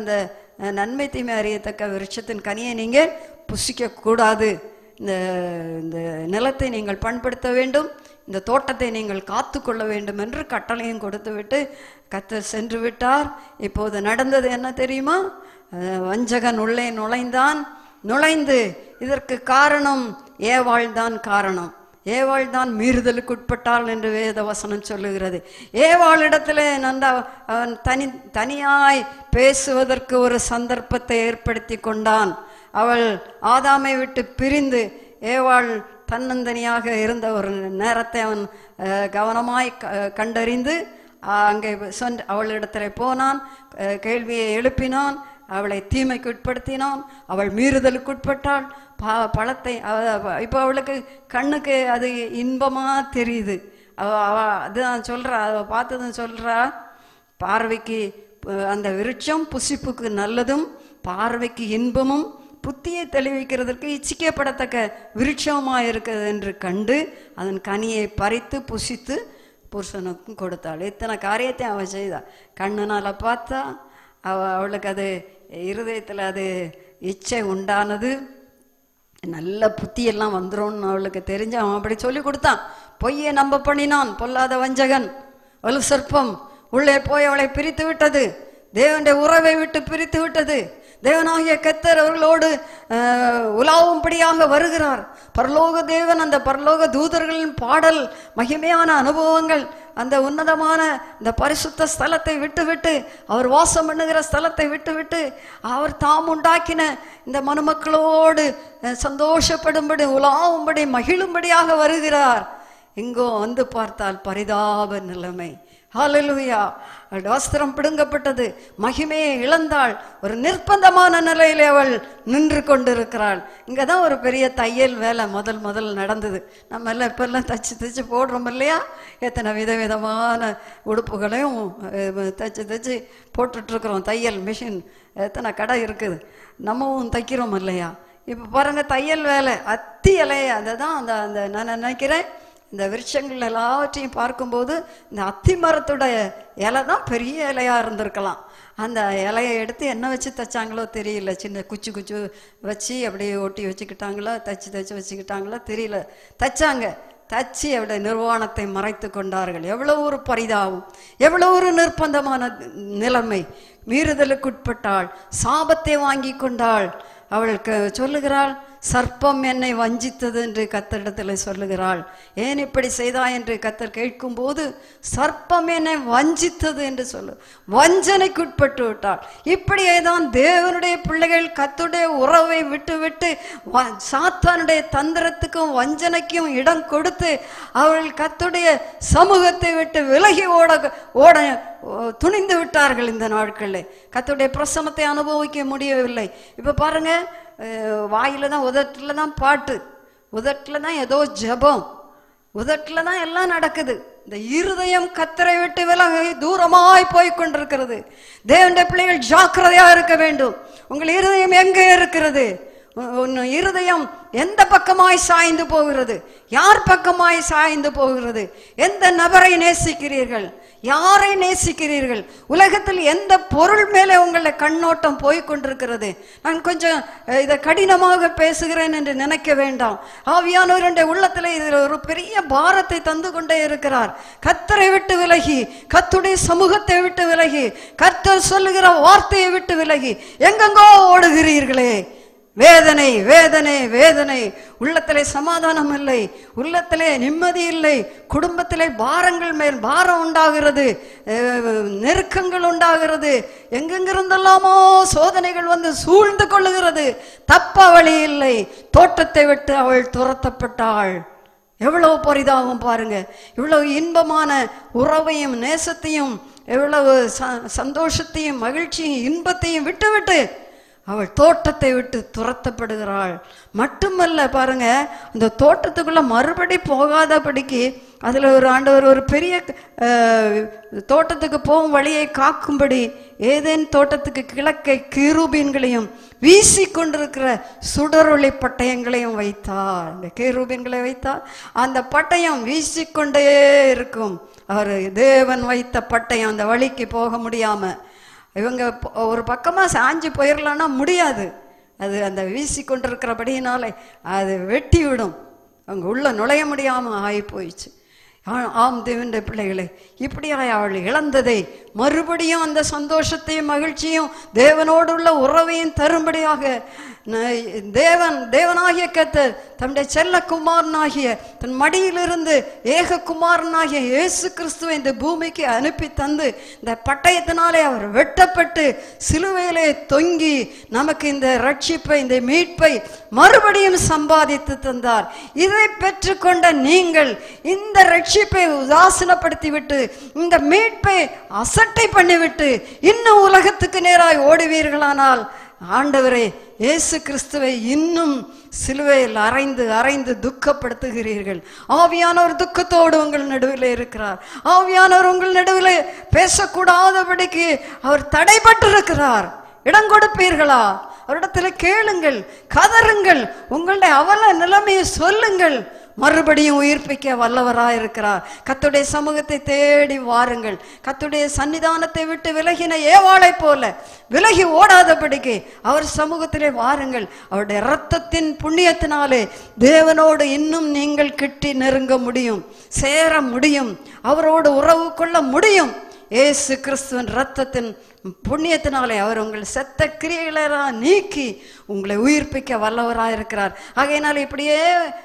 அஹ், நன்மை தீமை அறியத்தக்க விருட்சத்தின் கனியை நீங்கள் புசிக்க கூடாது இந்த இந்த நிலத்தை நீங்கள் பண்படுத்த வேண்டும் இந்த தோட்டத்தை நீங்கள் காத்து கொள்ள வேண்டும் என்று கட்டளையும் கொடுத்து விட்டு கத்தர் சென்று விட்டார் இப்போது நடந்தது என்ன தெரியுமா அஹ், வஞ்சகன் உள்ளே நுழைந்தான் நுழைந்து இதற்கு காரணம் ஏவாள் தான் காரணம் ஏவாள் தான் மீறுதலுக்கு உட்பட்டாள் என்று வேத வசனம் சொல்லுகிறது ஏவாளிடத்தில் நந்தா அவன் தனி தனியாய் பேசுவதற்கு ஒரு சந்தர்ப்பத்தை ஏற்படுத்தி கொண்டான் அவள் ஆதாமை விட்டு பிரிந்து ஏவாள் தன்னந்தனியாக இருந்த ஒரு நேரத்தை அவன் அஹ், கவனமாய் க- கண்டறிந்து அஹ், அங்கே சொன்ன அவளிடத்தில் போனான் அஹ், கேள்வியை எழுப்பினான் அவளை தீமைக்கு உட்படுத்தினான் அவள் மீறுதலுக்கு உட்பட்டாள் ப பழத்தை அவ- இப்போ அவளுக்கு கண்ணுக்கு அது இன்பமா தெரியுது அவ அவ அதுதான் சொல்றா அவ பார்த்ததும் சொல்றா பார்வைக்கு அஹ், அந்த விருட்சம் புசிப்புக்கு நல்லதும் பார்வைக்கு இன்பமும் புத்தியை தெளிவிக்கிறதற்கு இச்சிக்கப்படத்தக்க விருட்சமாக இருக்குது என்று கண்டு அதன் கனியை பறித்து புசித்து புருஷனுக்கும் கொடுத்தாள் இத்தனை காரியத்தை அவள் செய்தாள் கண்ணுனால பார்த்தா அவ அவளுக்கு அது இருதயத்தில் அது இச்சை உண்டானது நல்ல புத்தியெல்லாம் வந்துரும்னு அவளுக்கு தெரிஞ்சு அவன் அப்படி சொல்லி கொடுத்தான் பொய்யை நம்ப பண்ணினான் பொல்லாத வஞ்சகன் வலு சர்ப்பம் உள்ளே போய் அவளை பிரித்து விட்டது தேவனுடைய உறவை விட்டு பிரித்து விட்டது தேவனாகிய கத்தர் அவர்களோடு அஹ், உலாவும்படியாக வருகிறார் பரலோக தேவன் அந்த பரலோக தூதர்களின் பாடல் மகிமையான அனுபவங்கள் அந்த உன்னதமான இந்த பரிசுத்த ஸ்தலத்தை விட்டுவிட்டு அவர் வாசம் பண்ணுகிற ஸ்தலத்தை விட்டுவிட்டு அவர் தாம் உண்டாக்கின இந்த மனுமக்களோடு அஹ், சந்தோஷப்படும்படி உலாவும்படி மகிழும்படியாக வருகிறார் எங்கோ வந்து பார்த்தால் பரிதாப நிலைமை ஹalleluya அவள் வஸ்திரம் பிடுங்கப்பட்டது மகிமையை இழந்தாள் ஒரு நிர்பந்தமான நிலையிலே அவள் நின்று கொண்டிருக்கிறாள் இங்கே தான் ஒரு பெரிய தையல் வேலை முதல் முதல் நடந்தது நம்ம எல்லாம் இப்பெல்லாம் தச்சு தச்சு போடுறோம் இல்லையா எத்தனை விதவிதமான உடுப்புகளையும் அஹ், தச்சு தச்சு போட்டுட்ருக்குறோம் தையல் மிஷின் எத்தனை கடை இருக்குது நம்மவும் தைக்கிறோம் இல்லையா இப்போ பாருங்க தையல் வேலை அத்தி இலைய அதை தான் அந்த அந்த நான் நினைக்கிறேன் இந்த விருட்சங்கள் எல்லாவற்றையும் பார்க்கும்போது இந்த அத்தி மரத்துடைய இலை தான் பெரிய இலையா இருந்திருக்கலாம் அந்த இலையை எடுத்து என்ன வச்சு தைச்சாங்களோ தெரியல சின்ன குச்சி குச்சி வச்சு அப்படியே ஒட்டி வச்சுக்கிட்டாங்களோ தச்சு தச்சு வச்சுக்கிட்டாங்களோ தெரியல தைச்சாங்க தச்சு அவருடைய நிர்வாணத்தை மறைத்து கொண்டார்கள் எவ்வளவு ஒரு பரிதாபம் எவ்வளவு ஒரு நிர்பந்தமான நிலைமை மீறுதலுக்குட்பட்டாள் சாபத்தை வாங்கி கொண்டாள் அவளுக்கு சொல்லுகிறாள் சர்ப்பம் என்னை வஞ்சித்தது என்று கத்தரிடத்தில் சொல்லுகிறாள் ஏன் இப்படி செய்தாய் என்று கத்தர் கேட்கும்போது சர்ப்பம் என்னை வஞ்சித்தது என்று சொல்லு வஞ்சனைக்குட்பட்டு விட்டாள் இப்படியே தான் தேவனுடைய பிள்ளைகள் கத்துடைய உறவை விட்டு விட்டு வ- சாத்தானுடைய தந்திரத்துக்கும் வஞ்சனைக்கும் இடம் கொடுத்து அவள் கத்துடைய சமூகத்தை விட்டு விலகி ஓட ஓட ஓ, துணிந்து விட்டார்கள் இந்த நாட்களில் கத்துடைய பிரசனத்தை அனுபவிக்க முடியவில்லை இப்போ பாருங்க அஹ், வாயில தான் உதட்டில் தான் பாட்டு உதட்டில் தான் ஏதோ ஜெபம் உதட்டில் தான் எல்லாம் நடக்குது இந்த இருதயம் கத்தரை விட்டு விலகி தூரமாய் போய் கொண்டிருக்கிறது தேவனுடைய பிள்ளைகள் ஜாக்கிரதையா இருக்க வேண்டும் உங்கள் இருதயம் எங்கே இருக்கிறது உன் உன் இருதயம் எந்த பக்கமாய் சாய்ந்து போகிறது யார் பக்கமாய் சாய்ந்து போகிறது எந்த நபரை நேசிக்கிறீர்கள் யாரை நேசிக்கிறீர்கள் உலகத்தில் எந்த பொருள் மேலே உங்களை கண்ணோட்டம் போய் கொண்டிருக்கிறது நான் கொஞ்சம் அஹ், இதை கடினமாக பேசுகிறேன் என்று நினைக்க வேண்டாம் ஆவியானவருடைய உள்ளத்தில் இதில் ஒரு பெரிய பாரத்தை தந்து கொண்டே இருக்கிறார் கத்தரை விட்டு விலகி கத்துடைய சமூகத்தை விட்டு விலகி கத்தர் சொல்லுகிற வார்த்தையை விட்டு விலகி எங்கெங்கோ ஓடுகிறீர்களே வேதனை வேதனை வேதனை உள்ளத்திலே சமாதானம் இல்லை உள்ளத்திலே நிம்மதி இல்லை குடும்பத்திலே பாரங்கள் மேல் பாரம் உண்டாகிறது அஹ், நெருக்கங்கள் உண்டாகிறது எங்கெங்கிருந்தெல்லாமோ சோதனைகள் வந்து சூழ்ந்து கொள்ளுகிறது தப்ப வழி இல்லை தோட்டத்தை விட்டு அவள் துரத்தப்பட்டாள் எவ்வளவு பரிதாபம் பாருங்க இவ்வளவு இன்பமான உறவையும் நேசத்தையும் எவ்வளவு ச- சந்தோஷத்தையும் மகிழ்ச்சியும் இன்பத்தையும் விட்டுவிட்டு அவள் தோட்டத்தை விட்டு துரத்தப்படுகிறாள் மட்டுமல்ல பாருங்க அந்த தோட்டத்துக்குள்ள மறுபடி போகாதபடிக்கு அதுல ஒரு ஆண்டவர் ஒரு பெரிய அஹ், தோட்டத்துக்கு போகும் வழியை காக்கும்படி ஏதேன் தோட்டத்துக்கு கிழக்கை கிருபீன்களையும் வீசி கொண்டிருக்கிற சுடரொளி பட்டயங்களையும் வைத்தார் இந்த கேரூபின்களை வைத்தார் அந்த பட்டயம் வீசிக்கொண்டே இருக்கும் அவர் தேவன் வைத்த பட்டயம் அந்த வழிக்கு போக முடியாம இவங்க ப- ஒரு பக்கமா சாஞ்சு போயிடலான்னா முடியாது அது அந்த வீசி கொண்டிருக்கிறபடியினாலே அது வெட்டி விடும் அவங்க உள்ள நுழைய முடியாம ஆகி போயிடுச்சு ஆ- ஆம் தேவனுடைய பிள்ளைகளே இப்படியாய் அவள் இழந்ததை மறுபடியும் அந்த சந்தோஷத்தையும் மகிழ்ச்சியும் தேவனோடு உள்ள உறவையும் தரும்படியாக ந- தேவன் தேவனாகிய கத்தர் தம்முடைய செல்ல குமாரனாகிய தன் மடியிலிருந்து ஏக குமாரனாகிய இயேசு கிறிஸ்துவை இந்த பூமிக்கு அனுப்பி தந்து இந்த பட்டயத்தினாலே அவர் வெட்டப்பட்டு சிலுவையிலே தொங்கி நமக்கு இந்த ரட்சிப்பை இந்த மீட்பை மறுபடியும் சம்பாதித்து தந்தார் இதை பெற்றுக்கொண்ட நீங்கள் இந்த ரட்சிப்பை உதாசீனப்படுத்திவிட்டு இந்த மீட்பை அசட்டை பண்ணிவிட்டு இன்னும் உலகத்துக்கு நேராய் ஓடுவீர்களானால் ஆண்டவரே இயேசு கிறிஸ்துவை இன்னும் சிலுவையில் அரைந்து அரைந்து துக்கப்படுத்துகிறீர்கள் ஆவியானவர் துக்கத்தோடு உங்கள் நடுவில் இருக்கிறார் ஆவியானவர் உங்கள் நடுவில் பேசக்கூடாதபடிக்கு அவர் தடைபட்டிருக்கிறார் இடம் கொடுப்பீர்களா அவரிடத்தில் கேளுங்கள் கதறுங்கள் உங்களுடைய அவல நிலைமையை சொல்லுங்கள் மறுபடியும் உயிர்ப்பிக்க வல்லவராய் இருக்கிறார் கத்துடைய சமூகத்தை தேடி வாருங்கள் கத்துடைய சன்னிதானத்தை விட்டு விலகின ஏவாளை போல விலகி ஓடாதபடிக்கு அவர் சமூகத்திலே வாருங்கள் அவருடைய இரத்தத்தின் புண்ணியத்தினாலே தேவனோடு இன்னும் நீங்கள் கிட்டி நெருங்க முடியும் சேர முடியும் அவரோடு உறவு கொள்ள முடியும் இயேசு கிறிஸ்துவின் ரத்தத்தின் புண்ணியத்தினாலே அவர் உங்கள் செத்த கிரியைகளெல்லாம் நீக்கி உங்களை உயிர்ப்பிக்க வல்லவராக இருக்கிறார் ஆகையினால இப்படியே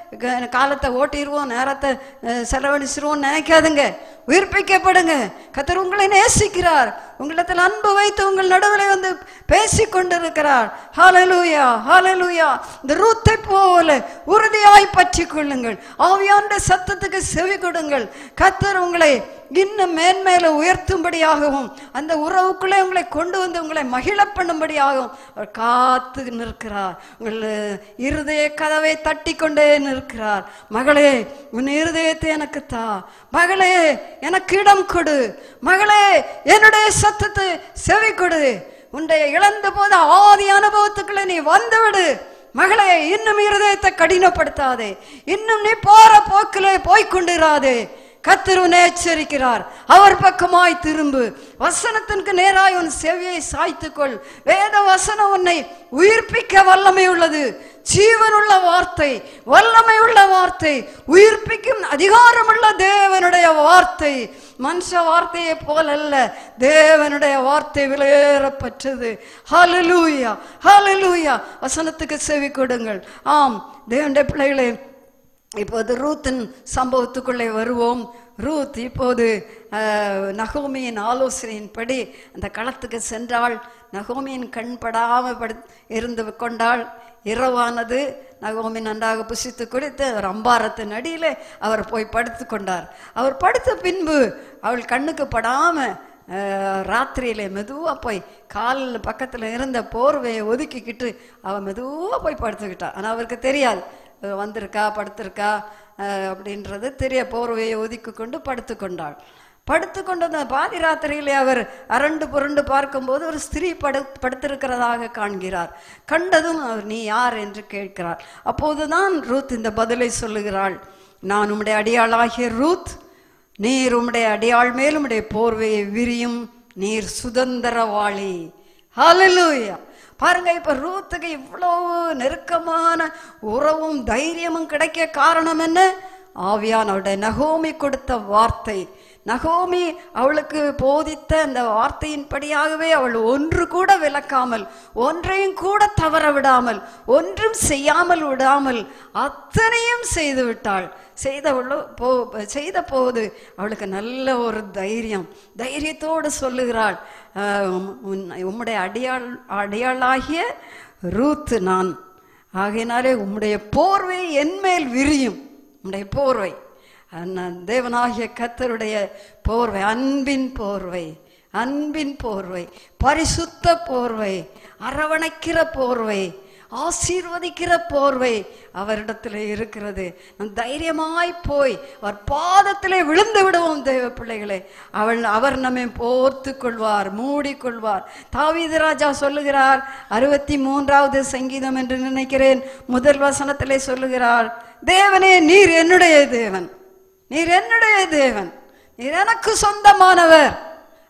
க- காலத்தை ஓட்டிடுவோம் நேரத்தை அஹ், செலவழிச்சிருவோம் நினைக்காதுங்க உயிர்ப்பிக்கப்படுங்க கத்தர் உங்களை நேசிக்கிறார் உங்களிடத்தில் அன்பு வைத்து உங்கள் நடுவில் வந்து பேசி கொண்டிருக்கிறார் ஹalleluya ஹalleluya இந்த ரூத்தை போல உறுதியாய் பற்றி கொள்ளுங்கள் ஆவியாண்ட சத்தத்துக்கு செவி கொடுங்கள் கத்தர் உங்களை இன்னும் மேன்மேல உயர்த்தும்படியாகவும் அந்த உறவுக்குள்ளே உங்களை கொண்டு வந்து உங்களை மகிழ பண்ணும்படியாகவும் அவர் காத்து நிற்கிறார் உங்கள் இருதய கதவை தட்டி கொண்டே நிற்கிறார் மகளே உன் இருதயத்தை எனக்கு தா மகளே எனக்கு இடம் கொடு மகளே என்னுடைய சத்தத்தை செவி கொடு உன்னுடைய இழந்த போது ஆதி அனுபவத்துக்குள்ள நீ வந்துவிடு மகளே இன்னும் இருதயத்தை கடினப்படுத்தாதே இன்னும் நீ போற போக்கிலே போய்க்கொண்டிராதே கத்தர் உன்னை எச்சரிக்கிறார் அவர் பக்கமாய் திரும்பு வசனத்திற்கு நேராய் உன் செவியை சாய்த்துக்கொள் வேத வசனம் உன்னை உயிர்ப்பிக்க வல்லமை உள்ளது ஜீவனுள்ள வார்த்தை வல்லமை உள்ள வார்த்தை உயிர்ப்பிக்கும் அதிகாரமுள்ள தேவனுடைய வார்த்தை மனுஷ வார்த்தையை போலல்ல தேவனுடைய வார்த்தை விலையேறப்பட்டது ஹalleluya ஹalleluya வசனத்துக்கு செவி கொடுங்கள் ஆம் தேவனுடைய பிள்ளைகளே இப்போது ரூத்தின் சம்பவத்துக்குள்ளே வருவோம் ரூத் இப்போது அஹ், நகோமியின் ஆலோசனையின்படி அந்த களத்துக்கு சென்றாள் நகோமியின் கண் படாமல் படு இருந்து கொண்டாள் இரவானது நகோமி நன்றாக புசித்து குடித்து அவர் அம்பாரத்தின் அடியிலே அவர் போய் படுத்து கொண்டார் அவர் படுத்த பின்பு அவள் கண்ணுக்கு படாம அஹ், ராத்திரியிலே மெதுவா போய் காலில் பக்கத்துல இருந்த போர்வையை ஒதுக்கிக்கிட்டு அவ மெதுவா போய் படுத்துக்கிட்டா ஆனா அவருக்கு தெரியாது அஹ் வந்திருக்கா படுத்திருக்கா அஹ் அப்படின்றது தெரிய போர்வையை ஒதுக்கி கொண்டு படுத்து கொண்டாள் படுத்து கொண்டு பாதி ராத்திரியிலே அவர் அரண்டு புரண்டு பார்க்கும்போது ஒரு ஸ்திரீ படு படுத்திருக்கிறதாக காண்கிறார் கண்டதும் அவர் நீ யார் என்று கேட்கிறார் அப்போதுதான் ரூத் இந்த பதிலை சொல்லுகிறாள் நான் உம்முடைய அடியாளாகிய ரூத் நீர் உம்முடைய அடியாள் மேல் உம்முடைய போர்வையை விரியும் நீர் சுதந்திரவாளி ஹalleluya பாருங்க இப்ப ரூத்துக்கு இவ்வளவு நெருக்கமான உறவும் தைரியமும் கிடைக்க காரணம் என்ன ஆவியானவருடைய நகோமி கொடுத்த வார்த்தை நகோமி அவளுக்கு போதித்த அந்த வார்த்தையின்படியாகவே அவள் ஒன்று கூட விளக்காமல் ஒன்றையும் கூட தவற விடாமல் ஒன்றும் செய்யாமல் விடாமல் அத்தனையும் செய்து விட்டாள் செய்தவளோ போ செய்த போது அவளுக்கு நல்ல ஒரு தைரியம் தைரியத்தோடு சொல்லுகிறாள் ஆஹ் உம்- உன்- உம்முடைய அடியாள் அடியாளாகிய ரூத்து நான் ஆகையினாலே உம்முடைய போர்வை என்மேல் விரியும் உம்முடைய போர்வை அண்ணன் தேவனாகிய கத்தருடைய போர்வை அன்பின் போர்வை அன்பின் போர்வை பரிசுத்த போர்வை அரவணைக்கிற போர்வை ஆசீர்வதிக்கிற போர்வை அவரிடத்தில் இருக்கிறது நாம் தைரியமாய் போய் அவர் பாதத்திலே விழுந்து விடுவோம் தேவ பிள்ளைகளே அவள் அவர் நம்மை போர்த்து கொள்வார் மூடிக்கொள்வார் தாவீது ராஜா சொல்லுகிறார் அறுபத்தி மூன்றாவது சங்கீதம் என்று நினைக்கிறேன் முதல் வசனத்திலே சொல்லுகிறார் தேவனே நீர் என்னுடைய தேவன் நீர் என்னுடைய தேவன் நீர் எனக்கு சொந்தமானவர்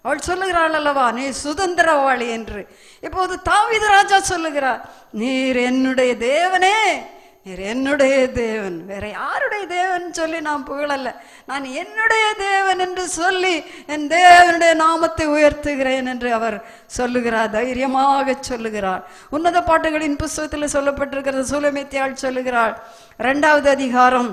அவள் சொல்லுகிறாள் அல்லவா நீ சுதந்திரவாளி என்று இப்போது தாவீது ராஜா சொல்லுகிறார் நீர் என்னுடைய தேவனே நீர் என்னுடைய தேவன் வேற யாருடைய தேவன் சொல்லி நான் புகழல்ல நான் என்னுடைய தேவன் என்று சொல்லி என் தேவனுடைய நாமத்தை உயர்த்துகிறேன் என்று அவர் சொல்லுகிறார் தைரியமாக சொல்லுகிறார் உன்னத பாட்டுகளின் புஸ்தகத்தில் சொல்லப்பட்டிருக்கிறது சுலமித்தியாள் சொல்லுகிறாள் இரண்டாவது அதிகாரம்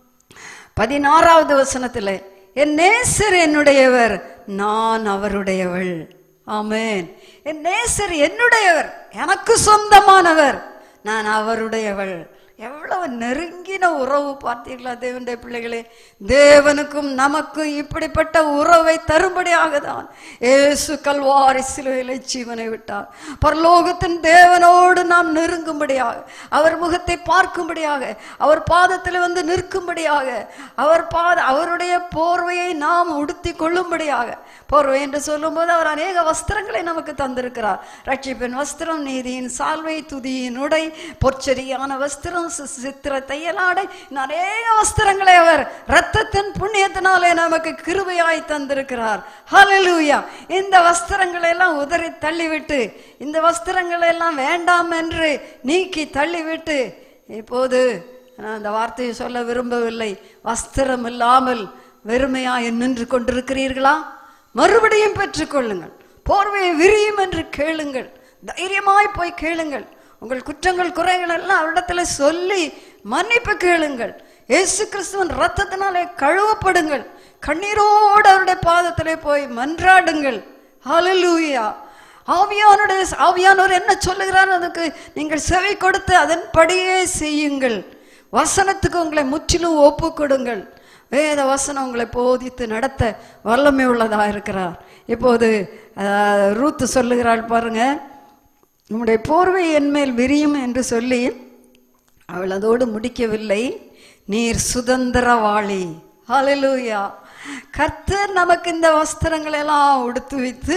பதினாறாவது வசனத்தில் என் நேசர் என்னுடையவர் நான் அவருடையவள் ஆமென் என் நேசர் என்னுடையவர் எனக்கு சொந்தமானவர் நான் அவருடையவள் எவ்வளவு நெருங்கின உறவு பார்த்தீர்களா தேவனுடைய பிள்ளைகளே தேவனுக்கும் நமக்கும் இப்படிப்பட்ட உறவை தரும்படியாக தான் ஏசு கல்வாரி சிலுவையிலே ஜீவனை விட்டார் பரலோகத்தின் தேவனோடு நாம் நெருங்கும்படியாக அவர் முகத்தை பார்க்கும்படியாக அவர் பாதத்தில் வந்து நிற்கும்படியாக அவர் பாத அவருடைய போர்வையை நாம் உடுத்தி கொள்ளும்படியாக போர்வை என்று சொல்லும்போது அவர் அநேக வஸ்திரங்களை நமக்கு தந்திருக்கிறார் ரட்சிப்பின் வஸ்திரம் நீதியின் சால்வை துதியின் உடை பொற்சரியான வஸ்திரம் சி- சித்திர தையலாடை இன்னும் அநேக வஸ்திரங்களை அவர் இரத்தத்தின் புண்ணியத்தினாலே நமக்கு கிருபையாய் தந்திருக்கிறார் ஹalleluya இந்த வஸ்திரங்களை எல்லாம் உதறி தள்ளிவிட்டு இந்த வஸ்திரங்களை எல்லாம் வேண்டாம் என்று நீக்கி தள்ளிவிட்டு இப்போது நான் அந்த வார்த்தையை சொல்ல விரும்பவில்லை வஸ்திரம் இல்லாமல் வெறுமையாய் நின்று கொண்டிருக்கிறீர்களா மறுபடியும் பெற்றுக்கொள்ளுங்கள் போர்வையை விரியும் என்று கேளுங்கள் தைரியமாய் போய் கேளுங்கள் உங்கள் குற்றங்கள் குறைகள் எல்லாம் அவரிடத்துல சொல்லி மன்னிப்பு கேளுங்கள் இயேசு கிறிஸ்துவின் ரத்தத்தினாலே கழுவப்படுங்கள் கண்ணீரோடு அவருடைய பாதத்திலே போய் மன்றாடுங்கள் ஹalleluya ஆவியானுடைய ஆவியானவர் என்ன சொல்லுகிறார் அதுக்கு நீங்கள் செவி கொடுத்து அதன்படியே செய்யுங்கள் வசனத்துக்கு உங்களை முற்றிலும் ஒப்பு கொடுங்கள் வேத வசனம் உங்களை போதித்து நடத்த வல்லமை உள்ளதா இருக்கிறார் இப்போது அஹ், ரூத்து சொல்லுகிறாள் பாருங்க உம்முடைய போர்வை என்மேல் விரியும் என்று சொல்லி அவள் அதோடு முடிக்கவில்லை நீர் சுதந்திரவாளி ஹalleluya கர்த்தர் நமக்கு இந்த வஸ்திரங்களை எல்லாம் உடுத்து வைத்து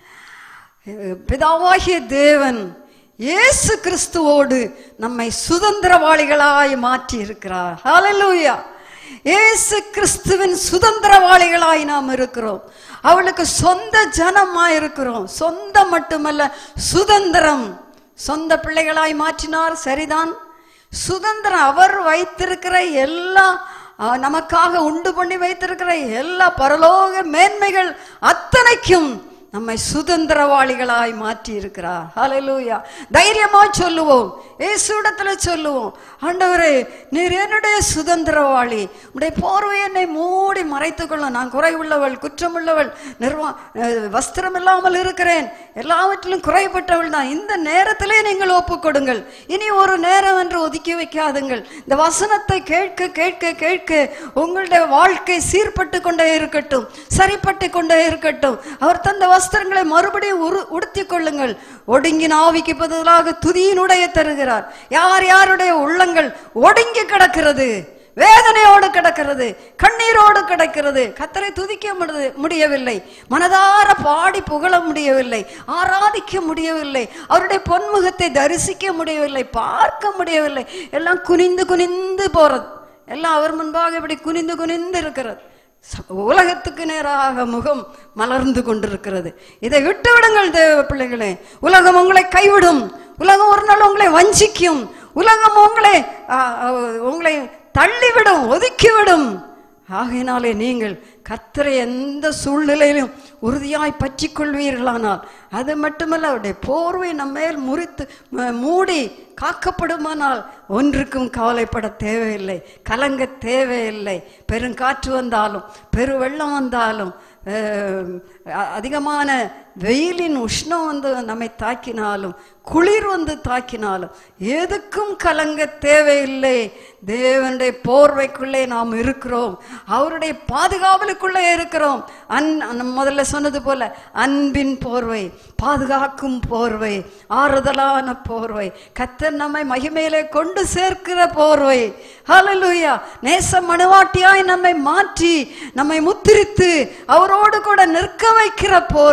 பிதாவாகிய தேவன் இயேசு கிறிஸ்துவோடு நம்மை சுதந்திரவாளிகளாய் மாற்றி இருக்கிறார் ஹalleluya இயேசு கிறிஸ்துவின் சுதந்திரவாளிகளாய் நாம் இருக்கிறோம் அவளுக்கு சொந்த ஜனமாய் இருக்கிறோம் சொந்தம் மட்டுமல்ல சுதந்திரம் சொந்த பிள்ளைகளாய் மாற்றினார் சரிதான் சுதந்திரம் அவர் வைத்திருக்கிற எல்லா அஹ், நமக்காக உண்டு பண்ணி வைத்திருக்கிற எல்லா பரலோக மேன்மைகள் அத்தனைக்கும் நம்மை சுதந்திரவாளிகளாய் மாற்றி இருக்கிறார் ஹalleluya தைரியமா சொல்லுவோம் இயேசுவிடத்துல சொல்லுவோம் ஆண்டவரே நீர் என்னுடைய சுதந்திரவாளி உடைய போர்வை என்னை மூடி மறைத்துக்கொள்ள நான் குறைவுள்ளவள் குற்றமுள்ளவள் நிர்வா அஹ், வஸ்திரம் இல்லாமல் இருக்கிறேன் எல்லாவற்றிலும் குறைபட்டவள் தான் இந்த நேரத்திலே நீங்கள் ஒப்புக் கொடுங்கள் இனி ஒரு நேரம் என்று ஒதுக்கி வைக்காதுங்கள் இந்த வசனத்தை கேட்க கேட்க கேட்க உங்களுடைய வாழ்க்கை சீர்பட்டு கொண்டே இருக்கட்டும் சரிப்பட்டு கொண்டே இருக்கட்டும் அவர் தந்த வஸ்திரங்களை மறுபடியும் உரு உடுத்திக் கொள்ளுங்கள் ஒடுங்கின ஆவிக்கு பதிலாக துதியினுடைய தருகிறார் யார் யாருடைய உள்ளங்கள் ஒடுங்கி கிடக்கிறது வேதனையோடு கிடக்கிறது கண்ணீரோடு கிடக்கிறது கத்தரை துதிக்க முடி- முடியவில்லை மனதார பாடி புகழ முடியவில்லை ஆராதிக்க முடியவில்லை அவருடைய பொன்முகத்தை தரிசிக்க முடியவில்லை பார்க்க முடியவில்லை எல்லாம் குனிந்து குனிந்து போறது எல்லாம் அவர் முன்பாக இப்படி குனிந்து குனிந்து இருக்கிறது ச- உலகத்துக்கு நேராக முகம் மலர்ந்து கொண்டிருக்கிறது இதை விட்டு விடுங்கள் தேவ பிள்ளைகளே உலகம் உங்களை கைவிடும் உலகம் ஒரு நாள் உங்களை வஞ்சிக்கும் உலகம் உங்களை ஆ, ஆ, உங்களை தள்ளிவிடும் ஒதுக்கிவிடும் ஆகையினாலே நீங்கள் கர்த்தரை எந்த சூழ்நிலையிலும் உறுதியாய் பற்றி கொள்வீர்களானால் அது மட்டுமல்ல அவருடைய போர்வை நம்ம மேல் முறித்து ம- மூடி காக்கப்படுமானால் ஒன்றுக்கும் கவலைப்பட தேவையில்லை கலங்க தேவையில்லை பெருங்காற்று வந்தாலும் பெருவெள்ளம் வந்தாலும் அஹ், அ- அதிகமான வெயிலின் உஷ்ணம் வந்து நம்மை தாக்கினாலும் குளிர் வந்து தாக்கினாலும் எதுக்கும் கலங்க தேவையில்லை தேவனுடைய போர்வைக்குள்ளே நாம் இருக்கிறோம் அவருடைய பாதுகாவலுக்குள்ளே இருக்கிறோம் அன் அன் முதல்ல சொன்னது போல அன்பின் போர்வை பாதுகாக்கும் போர்வை ஆறுதலான போர்வை கத்தர் நம்மை மகிமையிலே கொண்டு சேர்க்கிற போர்வை ஹalleluya நேச மனுவாட்டியாய் நம்மை மாற்றி நம்மை முத்திரித்து அவரோடு கூட நிற்க வைக்கிற போர்வை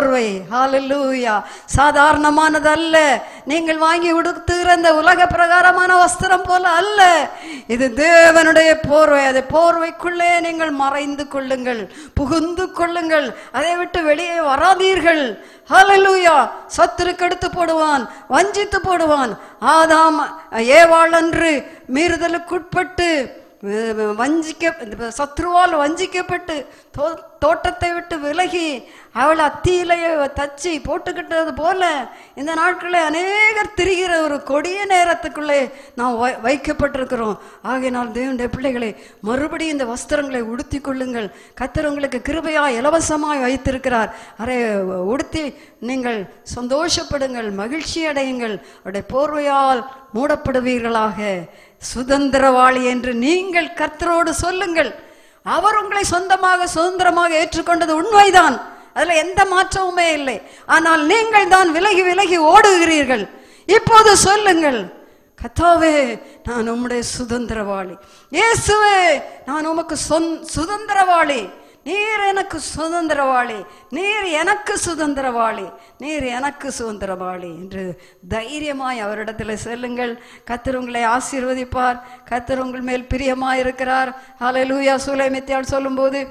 ஹalleluya சாதாரணமானது அல்ல நீங்கள் வாங்கி உடுத்துகிற இந்த உலக பிரகாரமான வஸ்திரம் போல அல்ல இது தேவனுடைய போர்வை அதை போர்வைக்குள்ளே நீங்கள் மறைந்து கொள்ளுங்கள் புகுந்து கொள்ளுங்கள் அதை விட்டு வெளியே வராதீர்கள் ஹalleluya சத்துரு கெடுத்து போடுவான் வஞ்சித்து போடுவான் ஆதாம் ஏவாள் அன்று மீறுதலுக்குட்பட்டு வ- வஞ்சிக்க சத்ருவால் வஞ்சிக்கப்பட்டு தோ- தோட்டத்தை விட்டு விலகி அவள் அத்தியிலையே தச்சு போட்டுக்கிட்டது போல இந்த நாட்களில் அநேகர் திரிகிற ஒரு கொடிய நேரத்துக்குள்ளே நாம் வை வைக்கப்பட்டிருக்கிறோம் ஆகையினால் தேவனுடைய பிள்ளைகளை மறுபடியும் இந்த வஸ்திரங்களை உடுத்தி கொள்ளுங்கள் கத்தர் உங்களுக்கு கிருபையாய் இலவசமாய் வைத்திருக்கிறார் அதை உடுத்தி நீங்கள் சந்தோஷப்படுங்கள் மகிழ்ச்சி அடையுங்கள் அவருடைய போர்வையால் மூடப்படுவீர்களாக சுதந்திரவாளி என்று நீங்கள் கர்த்தரோடு சொல்லுங்கள் அவர் உங்களை சொந்தமாக சுதந்திரமாக ஏற்றுக்கொண்டது உண்மைதான் அதுல எந்த மாற்றமுமே இல்லை ஆனால் நீங்கள் தான் விலகி விலகி ஓடுகிறீர்கள் இப்போது சொல்லுங்கள் கத்தாவே நான் உம்முடைய சுதந்திரவாளி இயேசுவே நான் உமக்கு சொந் சுதந்திரவாளி நீர் எனக்கு சுதந்திரவாளி நீர் எனக்கு சுதந்திரவாளி நீர் எனக்கு சுதந்திரவாளி என்று தைரியமாய் அவரிடத்தில் செல்லுங்கள் கத்தர் உங்களை ஆசீர்வதிப்பார் கத்தர் உங்கள் மேல் பிரியமாய் இருக்கிறார் ஹalleluya சூலைமித்தியால் சொல்லும்போது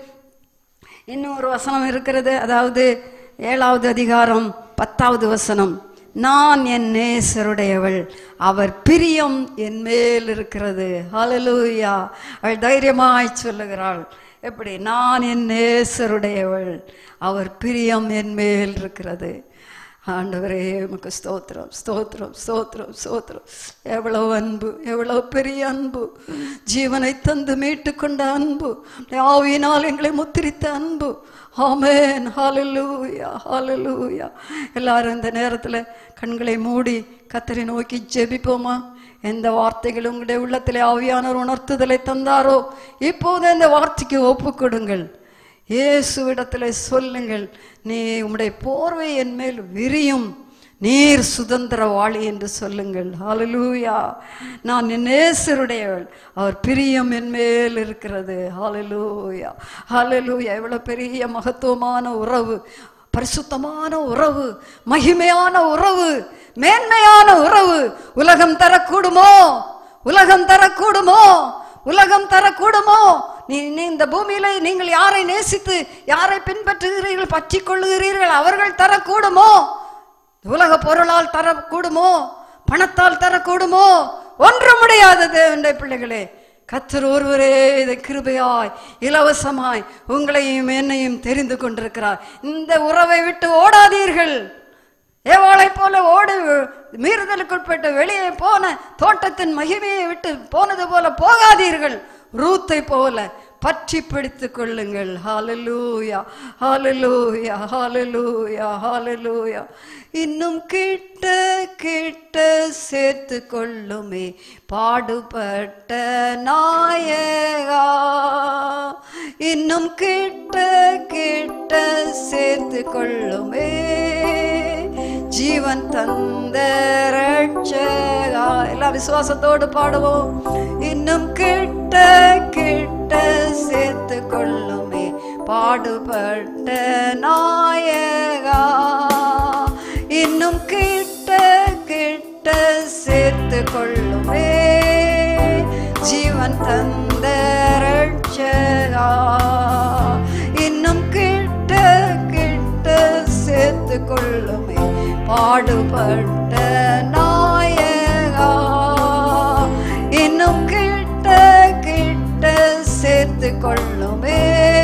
இன்னும் ஒரு வசனம் இருக்கிறது அதாவது ஏழாவது அதிகாரம் பத்தாவது வசனம் நான் என் நேசருடையவள் அவர் பிரியம் என் மேல் இருக்கிறது ஹalleluya அவள் தைரியமாய் சொல்லுகிறாள் எப்படி நான் என் நேசருடையவள் அவர் பிரியம் என் மேல் இருக்கிறது ஆண்டவரே உமக்கு ஸ்தோத்திரம் ஸ்தோத்திரம் ஸ்தோத்திரம் ஸ்தோத்திரம் எவ்வளவு அன்பு எவ்வளவு பெரிய அன்பு ஜீவனை தந்து மீட்டு கொண்ட அன்பு ஆவியினால் எங்களை முத்திரித்த அன்பு ஆமென் ஹalleluya ஹalleluya எல்லாரும் இந்த நேரத்தில் கண்களை மூடி கத்தரை நோக்கி ஜெபிப்போமா எந்த வார்த்தைகள் உங்களுடைய உள்ளத்திலே ஆவியானவர் உணர்த்துதலை தந்தாரோ இப்போது அந்த வார்த்தைக்கு ஒப்பு கொடுங்கள் இயேசுவிடத்தில் சொல்லுங்கள் நீ உம்முடைய போர்வை என் மேல் விரியும் நீர் சுதந்திரவாளி என்று சொல்லுங்கள் ஹalleluya நான் என் நேசருடையவள் அவர் பிரியம் என் மேல் இருக்கிறது ஹalleluya ஹalleluya எவ்வளவு பெரிய மகத்துவமான உறவு பரிசுத்தமான உறவு மகிமையான உறவு மேன்மையான உறவு உலகம் தரக்கூடுமோ உலகம் தரக்கூடுமோ உலகம் தரக்கூடுமோ நீ நீ இந்த பூமியில நீங்கள் யாரை நேசித்து யாரை பின்பற்றுகிறீர்கள் பற்றி கொள்ளுகிறீர்கள் அவர்கள் தரக்கூடுமோ உலக பொருளால் தரக்கூடுமோ பணத்தால் தரக்கூடுமோ ஒன்று முடியாது தேவனுடைய பிள்ளைகளே கத்தர் ஒருவரே இதை கிருபையாய் இலவசமாய் உங்களையும் என்னையும் தெரிந்து கொண்டிருக்கிறார் இந்த உறவை விட்டு ஓடாதீர்கள் ஏவாளை போல ஓடு மீறுதலுக்குட்பட்டு வெளியே போன தோட்டத்தின் மகிமையை விட்டு போனது போல போகாதீர்கள் ரூத்தை போல பற்றி பிடித்துக் கொள்ளுங்கள் ஹalleluya ஹalleluya ஹalleluya ஹalleluya இன்னும் கிட்ட கிட்ட சேர்த்து கொள்ளுமே பாடுபட்ட நாயகா இன்னும் கிட்ட கிட்ட சேர்த்து கொள்ளுமே ஜீவன் தந்த ரட்சகா எல்லாம் விசுவாசத்தோடு பாடுவோம் இன்னும் கிட்ட கிட்ட சேர்த்து கொள்ளுமே பாடுபட்ட நாயகா இன்னும் கிட்ட கிட்ட சேர்த்து கொள்ளுமே ஜீவன் தந்த ரட்சகா இன்னும் கிட்ட கிட்ட சேர்த்து கொள்ளுமே பாடுபட்ட நாயகா இன்னும் கிட்ட கிட்ட சேர்த்து கொள்ளுமே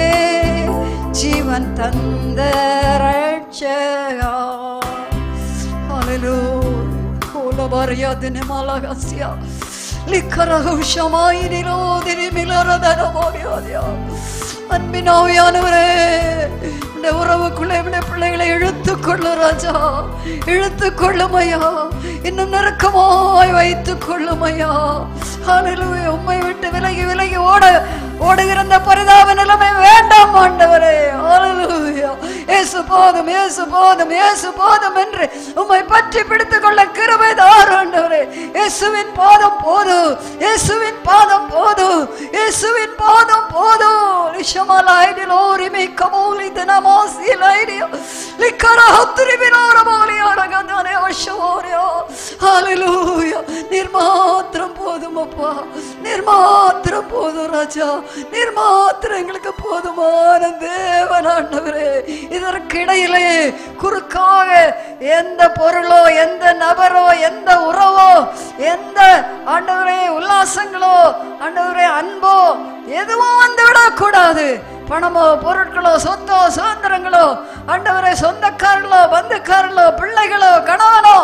ஜீவன் தந்த ரட்சகா Hallelujah. Kola bariyadine malagasia. Likarahu shamainilo dini milaradana moriyadia. அன்பினாவியானவரே இந்த உறவுக்குள்ளே இந்த பிள்ளைகளை இழுத்துக் கொள்ளு ராஜா இழுத்துக் கொள்ளும் ஐயா இன்னும் நெருக்கமாய் வைத்துக் கொள்ளும் ஐயா ஹalleluya உம்மை விட்டு விலகி விலகி ஓட ஓடுகிற இந்த பரிதாப நிலைமை வேண்டாம் ஆண்டவரே ஹalleluya இயேசு போதும் இயேசு போதும் இயேசு போதும் என்று உம்மை பற்றி பிடித்துக் கொள்ள கிருபை தார் ஆண்டவரே இயேசுவின் பாதம் போதும் இயேசுவின் பாதம் போதும் இயேசுவின் பாதம் போதும் ஷமலாய்டி லோரி மே கமோலி தனமாசி லைடியோ லிக்கர ஹத்துரி பிலோர போலி அரகதானே வஷோரியோ ஹalleluya நீர் மாத்திரம் போதும் அப்பா நீர் மாத்திரம் போதும் ராஜா நீர் மாத்திரம் எங்களுக்கு போதுமான தேவன் ஆண்டவரே இதற்கிடையிலே குறுக்காக எந்த பொருளோ எந்த நபரோ எந்த உறவோ எந்த ஆண்டவரே உல்லாசங்களோ ஆண்டவரே அன்போ எதுவும் வந்து விடக்கூடாது பணமோ பொருட்களோ சொத்தோ சுதந்திரங்களோ ஆண்டவரே சொந்தக்காரர்களோ பந்துக்காரர்களோ பிள்ளைகளோ கணவனோ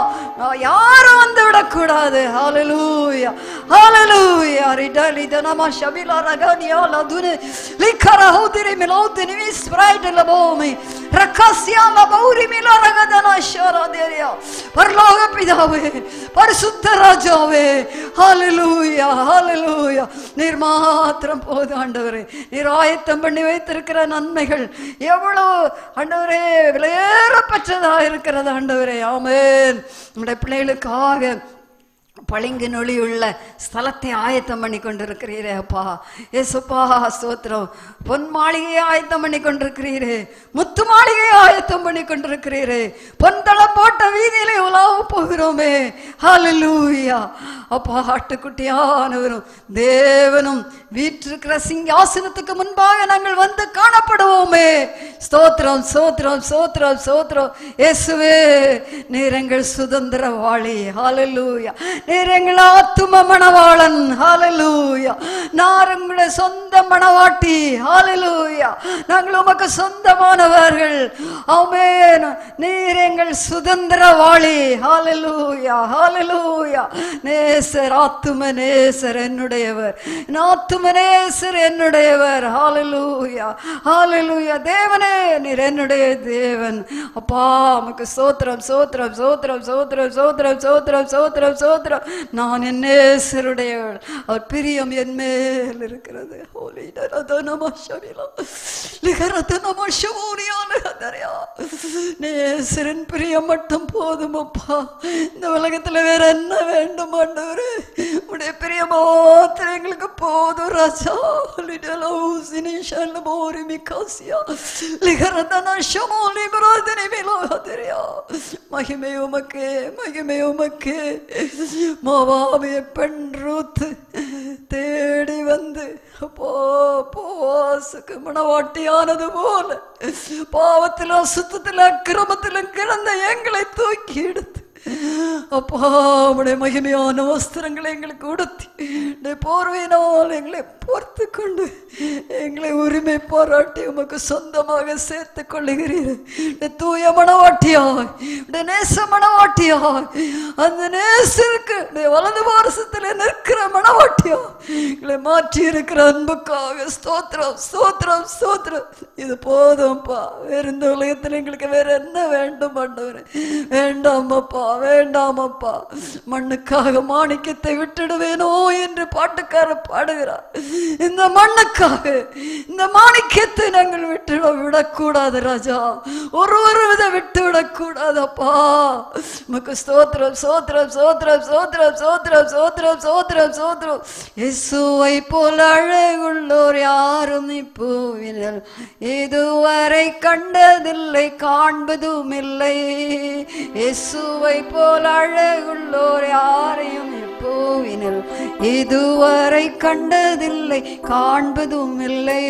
யாரும் வந்து விடக்கூடாது ஹalleluya ஹalleluya ரிடலி தனமா ஷபிலா ரகனியா லதுனு லிக்கர ஹௌதிரி மிலௌதினி விஸ்பிரைட் லபோமி ரக்கஸ்யா லபௌரி மில ரகதனா ஷரதேரியா பரலோக பிதாவே பரிசுத்த ராஜாவே ஹalleluya ஹalleluya நீர் மாத்திரம் போது ஆண்டவரே நீர் ஆயத்தம் பண்ணி வைத்திருக்கிற நன்மைகள் எவ்வளவு ஆண்டவரே விலையேறப்பட்டதா இருக்கிறது ஆண்டவரே ஆமென் நம்முடைய பிள்ளைகளுக்காக பளிங்கு நொழியுள்ள ஸ்தலத்தை ஆயத்தம் பண்ணி கொண்டிருக்கிறீரே அப்பா ஏசுப்பா ஸ்தோத்திரம் பொன் மாளிகையை ஆயத்தம் பண்ணி கொண்டிருக்கிறீரே முத்து மாளிகையை ஆயத்தம் பண்ணி கொண்டிருக்கிறீரே பொன்தளம் போட்ட வீதியிலே உலாவ போகிறோமே ஹalleluya அப்பா ஆட்டுக்குட்டியானவரும் தேவனும் வீற்றிருக்கிற சிங்காசனத்துக்கு முன்பாக நாங்கள் வந்து காணப்படுவோமே ஸ்தோத்திரம் ஸ்தோத்திரம் ஸ்தோத்திரம் ஸ்தோத்திரம் இயேசுவே நீர் எங்கள் சுதந்திர வாளி ஹalleluya நீர் எங்கள் ஆத்தும மணவாளன் ஹalleluya நான் உங்களுடைய சொந்த மணவாட்டி ஹalleluya நாங்கள் உமக்கு சொந்தமானவர்கள் ஆமென் நீர் எங்கள் சுதந்திர வாளி ஹalleluya ஹalleluya நேசர் ஆத்தும நேசர் என்னுடையவர் ஆத்தும நேசர் என்னுடையவர் ஹalleluya ஹalleluya தேவனே நீர் என்னுடைய தேவன் அப்பா உமக்கு சோத்திரம் சோத்திரம் சோத்திரம் சோத்திரம் சோத்திரம் சோத்திரம் சோத்திரம் சோத்திரம் நான் என் நேசருடையவள் அவர் பிரியம் என் மேல் இருக்கிறது ஹோலி நம ஷபிலா லிகரத நம ஷமூனியா நேசரின் பிரியம் மட்டும் போதும் அப்பா இந்த உலகத்துல வேற என்ன வேண்டும் ஆண்டவரே உடைய பிரியம் மாத்திரம் எங்களுக்கு போதும் ராஜா லிடலௌசினி ஷல்மோரி மிகாசியா லிகரதன ஷமோலி பராதனி மிலோதரியா மகிமை உமக்கே மகிமை உமக்கே மோவாபிய பெண் ரூத் தேடி வந்து அப்போ போவாசுக்கு மணவாட்டியானது போல பாவத்திலும் அசுத்தத்திலும் அக்கிரமத்திலும் கிடந்த எங்களை தூக்கி எடுத்து அப்பா உடைய மகிமையான வஸ்திரங்களை எங்களுக்கு உடுத்தி உடைய போர்வையினால் எங்களை பொறுத்து கொண்டு எங்களை உரிமை பாராட்டி உமக்கு சொந்தமாக சேர்த்து கொள்ளுகிறீர் உடைய தூய மணவாட்டியாய் உடைய நேச மணவாட்டியாய் அந்த நேசருக்கு உடைய வலது பாரசத்தில் நிற்கிற மணவாட்டியா எங்களை மாற்றி இருக்கிற அன்புக்காக ஸ்தோத்திரம் ஸ்தோத்திரம் ஸ்தோத்திரம் இது போதும்ப்பா வேற இந்த உலகத்தில் எங்களுக்கு வேற என்ன வேண்டும் ஆண்டவரே வேண்டாம் அப்பா வேண்டாம் அப்பா மண்ணுக்காக மாணிக்கத்தை விட்டுடுவேனோ என்று பாட்டுக்காரர் பாடுகிறார் இந்த மண்ணுக்காக இந்த மாணிக்கத்தை நாங்கள் விட்டு விடக்கூடாது ராஜா ஒருவர் வித விட்டு விடக்கூடாது அப்பா உமக்கு ஸ்தோத்திரம் ஸ்தோத்திரம் ஸ்தோத்திரம் ஸ்தோத்திரம் ஸ்தோத்திரம் ஸ்தோத்திரம் ஸ்தோத்திரம் ஸ்தோத்திரம் இயேசுவை போல் அழகுள்ளோர் யாரும் இப்பூவினல் இதுவரை கண்டதில்லை காண்பதும் இல்லை இயேசுவை போல் அழகுள்ளோர் யாரையும் இப்பூவினல் இதுவரை கண்டதில்லை காண்பதும் இல்லை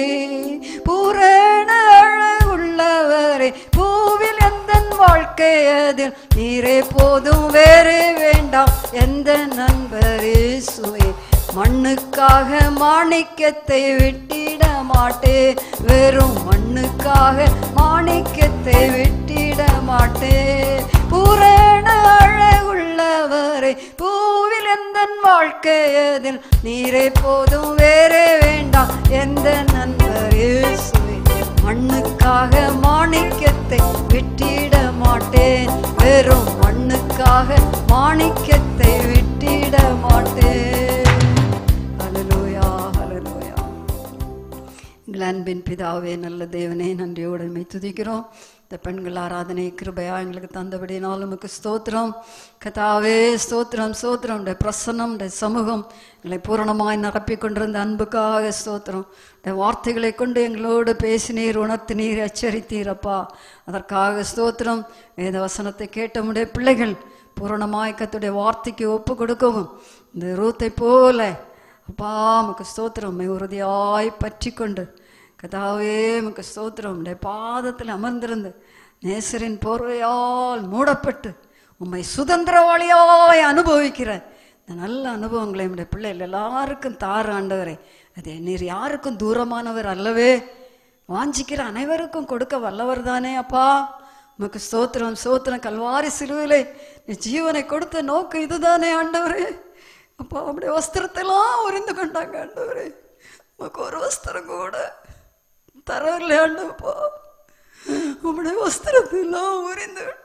பூரண அழகுள்ளவரை பூவில் எந்த வாழ்க்கை அதில் நீரே போதும் வேறு வேண்டாம் எந்த நண்பர் இயேசுவே மண்ணுக்காக மாணிக்கத்தை விட்டிட மாட்டே வெறும் மண்ணுக்காக மாணிக்கத்தை விட்டிட மாட்டே பூரண அழகுள்ளவரை பூவில் எந்த வாழ்க்கையதில் நீரே போதும் வேறே வேண்டாம் எந்த நண்பர் இயேசுவே மண்ணுக்காக மாணிக்கத்தை விட்டிட மாட்டேன் வெறும் மண்ணுக்காக மாணிக்கத்தை விட்டிட மாட்டேன் ஹalleluya ஹalleluya எங்கள் அன்பின் பிதாவே நல்ல தேவனே நன்றியோடு மை துதிக்கிறோம் இந்த பெண்கள் ஆராதனை கிருபையா எங்களுக்கு தந்தபடினால் உமக்கு ஸ்தோத்திரம் கதாவே ஸ்தோத்திரம் ஸ்தோத்திரம் உடைய பிரசன்னம் உடைய சமூகம் எங்களை பூரணமாய் நிரப்பிக் கொண்டிருந்த அன்புக்காக ஸ்தோத்திரம் உடைய வார்த்தைகளை கொண்டு எங்களோடு பேசினீர் உணர்த்தினீர் எச்சரித்தீரப்பா அதற்காக ஸ்தோத்திரம் வேத வசனத்தை கேட்ட உடைய பிள்ளைகள் பூரணமாய் கத்துடைய வார்த்தைக்கு ஒப்பு கொடுக்கவும் இந்த ரூத்தை போல அப்பா உமக்கு ஸ்தோத்திரம் உம்மை உறுதியாய் பற்றி கொண்டு கதாவே உமக்கு ஸ்தோத்திரம் உடைய பாதத்தில் அமர்ந்திருந்து நேசரின் போர்வையால் மூடப்பட்டு உம்மை சுதந்திரவாளியாய் அனுபவிக்கிற இந்த நல்ல அனுபவங்களை நம்முடைய பிள்ளைகள் எல்லாருக்கும் தாரு ஆண்டவரே அது நீர் யாருக்கும் தூரமானவர் அல்லவே வாஞ்சிக்கிற அனைவருக்கும் கொடுக்க வல்லவர் தானே அப்பா உமக்கு ஸ்தோத்திரம் ஸ்தோத்திரம் கல்வாரி சிலுவிலே நீ ஜீவனை கொடுத்த நோக்கம் இதுதானே ஆண்டவரே அப்பா அப்படியே வஸ்திரத்தெல்லாம் உரிந்து கொண்டாங்க ஆண்டவரே உமக்கு ஒரு வஸ்திரம் கூட தரவில்லை ஆண்டப்பா உம்முடைய வஸ்திரத்தெல்லாம் உரிந்து விட்டு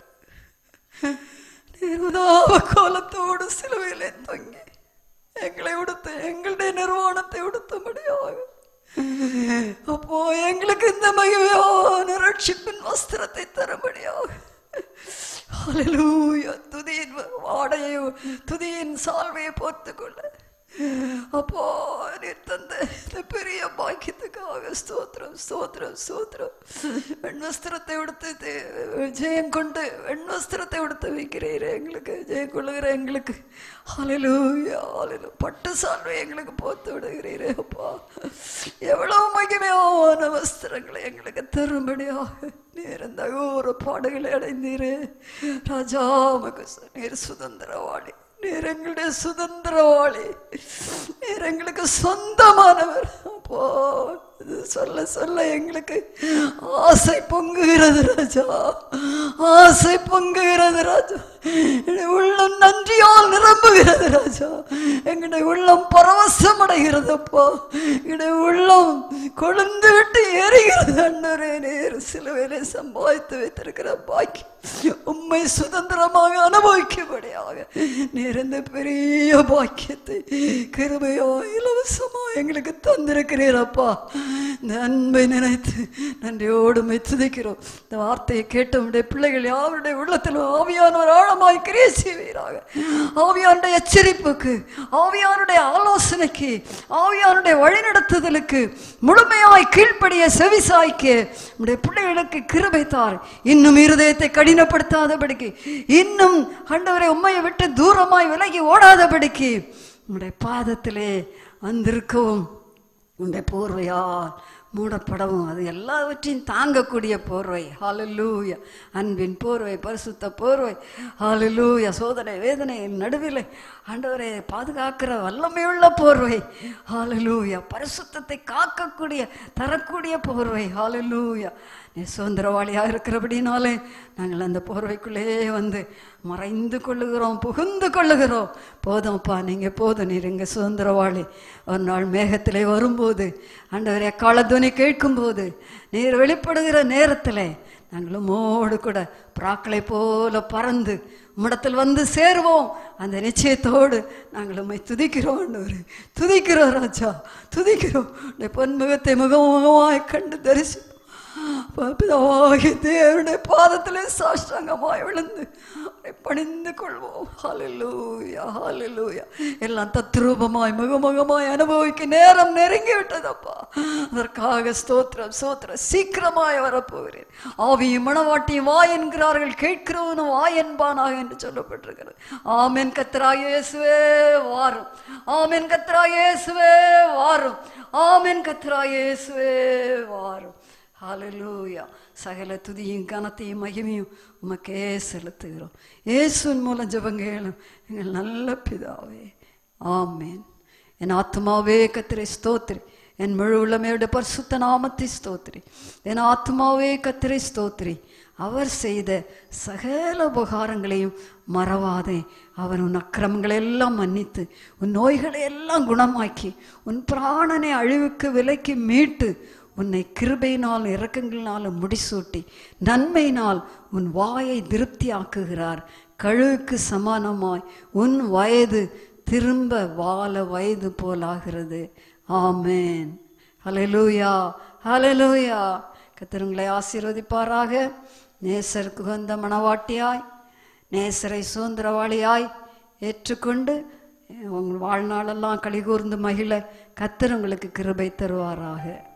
நீருதாவ கோலத்தோடு சிலுவையிலே தொங்கி எங்களை உடுத்து எங்களுடைய நிர்வாணத்தை உடுத்தும்படியாக அப்போ எங்களுக்கு இந்த மகிமையான ரட்சிப்பின் வஸ்திரத்தை தரும்படியாக ஹalleluya துதியின் வாடையை துதியின் சால்வையை போர்த்துக் கொள்ள அப்போ நீர் தந்த இந்த பெரிய பாக்கியத்துக்காக ஸ்தோத்திரம் ஸ்தோத்திரம் ஸ்தோத்திரம் வெண்வஸ்திரத்தை உடுத்து தே- ஜெயம் கொண்டு வெண்வஸ்திரத்தை உடுத்து வைக்கிறீர் எங்களுக்கு ஜெயம் கொள்ளுகிற எங்களுக்கு ஹalleluya ஹalleluya பட்டு சால்வை எங்களுக்கு போத்து விடுகிறீரே அப்பா எவ்வளவு மகிமையான வஸ்திரங்களை எங்களுக்கு தரும்படியாக நீர் இந்த ஒரு பாடுகளை அடைந்தீரே ராஜா மக நீர் சுதந்திரவாளி நீர் எங்களுடைய சுதந்திரவாளி நீர் எங்களுக்கு சொந்தமானவர் அப்போ இது சொல்ல சொல்ல எங்களுக்கு ஆசை பொங்குகிறது ராஜா ஆசை பொங்குகிறது ராஜா என்னுடைய உள்ளம் நன்றியால் நிரம்புகிறது ராஜா எங்களுடைய உள்ளம் பரவசம் அடைகிறது அப்பா என்னுடைய உள்ளம் கொழுந்து விட்டு எரிகிறது அண்ணரே நேர் சிலுவையிலே சம்பாதித்து வைத்திருக்கிற பாக்கி உம்மை சுதந்திரமாக அனுபவிக்கும்படியாக நேர் இந்த பெரிய பாக்கியத்தை கிருபையோ இலவசமா எங்களுக்கு தந்திருக்கிறீர் அப்பா இந்த அன்பை நினைத்து நன்றியோடு உம்மை துதிக்கிறோம் இந்த வார்த்தையை கேட்ட உடைய பிள்ளைகள் யாருடைய உள்ளத்திலும் ஆவியானவர் ஆழமாய் கிரியை செய்வீராக ஆவியானுடைய எச்சரிப்புக்கு ஆவியானுடைய ஆலோசனைக்கு ஆவியானுடைய வழிநடத்துதலுக்கு முழுமையாய் கீழ்ப்படிய செவிசாய்க்க உடைய பிள்ளைகளுக்கு கிருபை தார் இன்னும் இருதயத்தை கடினப்படுத்தாதபடிக்கு இன்னும் ஆண்டவரை உண்மையை விட்டு தூரமாய் விலகி ஓடாதபடிக்கு உடைய பாதத்திலே வந்திருக்கவும் உடைய போர்வையால் மூடப்படவும் அது எல்லாவற்றையும் தாங்கக்கூடிய போர்வை ஹalleluya அன்பின் போர்வை பரிசுத்த போர்வை ஹalleluya சோதனை வேதனை நடுவில் ஆண்டவரை பாதுகாக்கிற வல்லமையுள்ள போர்வை ஹalleluya பரிசுத்தத்தை காக்கக்கூடிய தரக்கூடிய போர்வை ஹalleluya நீ சுதந்திரவாளியாக இருக்கிறபடினாலே நாங்கள் அந்த போர்வைக்குள்ளே வந்து மறைந்து கொள்ளுகிறோம் புகுந்து கொள்ளுகிறோம் போதும்ப்பா நீங்கள் போதும் நீர் எங்கள் சுதந்திரவாளி ஒரு நாள் மேகத்திலே வரும்போது ஆண்டவரே காலத்துவனி கேட்கும்போது நீர் வெளிப்படுகிற நேரத்தில் நாங்களும் மோடு கூட புறாக்களை போல பறந்து உம்மிடத்தில் வந்து சேருவோம் அந்த நிச்சயத்தோடு நாங்கள் உம்மை துதிக்கிறோம் ஆண்டவரே துதிக்கிறோம் ராஜா துதிக்கிறோம் உடைய பொன்முகத்தை முகமுகமாய் கண்டு தரிசி பிதாவாகிய தேவனுடைய பாதத்திலே சாஷ்டாங்கமாய் விழுந்து அவரை பணிந்து கொள்வோம் ஹalleluya ஹalleluya எல்லாம் தத்ரூபமாய் முகமுகமாய் அனுபவிக்க நேரம் நெருங்கி விட்டதப்பா அதற்காக ஸ்தோத்திரம் ஸ்தோத்திரம் சீக்கிரமாய் வரப்போகிறேன் ஆவியும் மணவாட்டியும் வா என்கிறார்கள் கேட்கிறவனும் வா என்பானாக என்று சொல்லப்பட்டிருக்கிறது ஆமென் கத்தராக இயேசுவே வாரும் ஆமென் கத்தராக இயேசுவே வாரும் ஆமென் கத்தராக இயேசுவே வாரும் ஹalleluya சகல துதியும் கனத்தையும் மகிமையும் உமக்கே செலுத்துகிறோம் இயேசுவின் மூலம் ஜெபங்களும் எங்கள் நல்ல பிதாவே ஆமென் என் ஆத்மாவே கத்திரை ஸ்தோத்திரி என் முழு உள்ளமையோட பரிசுத்த நாமத்தை ஸ்தோத்திரி என் ஆத்மாவே கத்திரை ஸ்தோத்திரி அவர் செய்த சகல உபகாரங்களையும் மறவாதே அவர் உன் அக்கிரமங்களை எல்லாம் மன்னித்து உன் நோய்களை எல்லாம் குணமாக்கி உன் பிராணனை அழிவுக்கு விலைக்கு மீட்டு உன்னை கிருபையினால் இரக்கங்களினாலும் முடிசூட்டி நன்மையினால் உன் வாயை திருப்தியாக்குகிறார் கழுவுக்கு சமானமாய் உன் வயது திரும்ப வாழ வயது போலாகிறது ஆமேன் ஹalleluya ஹalleluya கத்தருங்களை ஆசீர்வதிப்பாராக நேசருக்கு உகந்த மணவாட்டியாய் நேசரை சுதந்திரவாளியாய் ஏற்றுக்கொண்டு உங்கள் வாழ்நாளெல்லாம் கலிகூர்ந்து மகிழ கத்தர் உங்களுக்கு கிருபை தருவாராக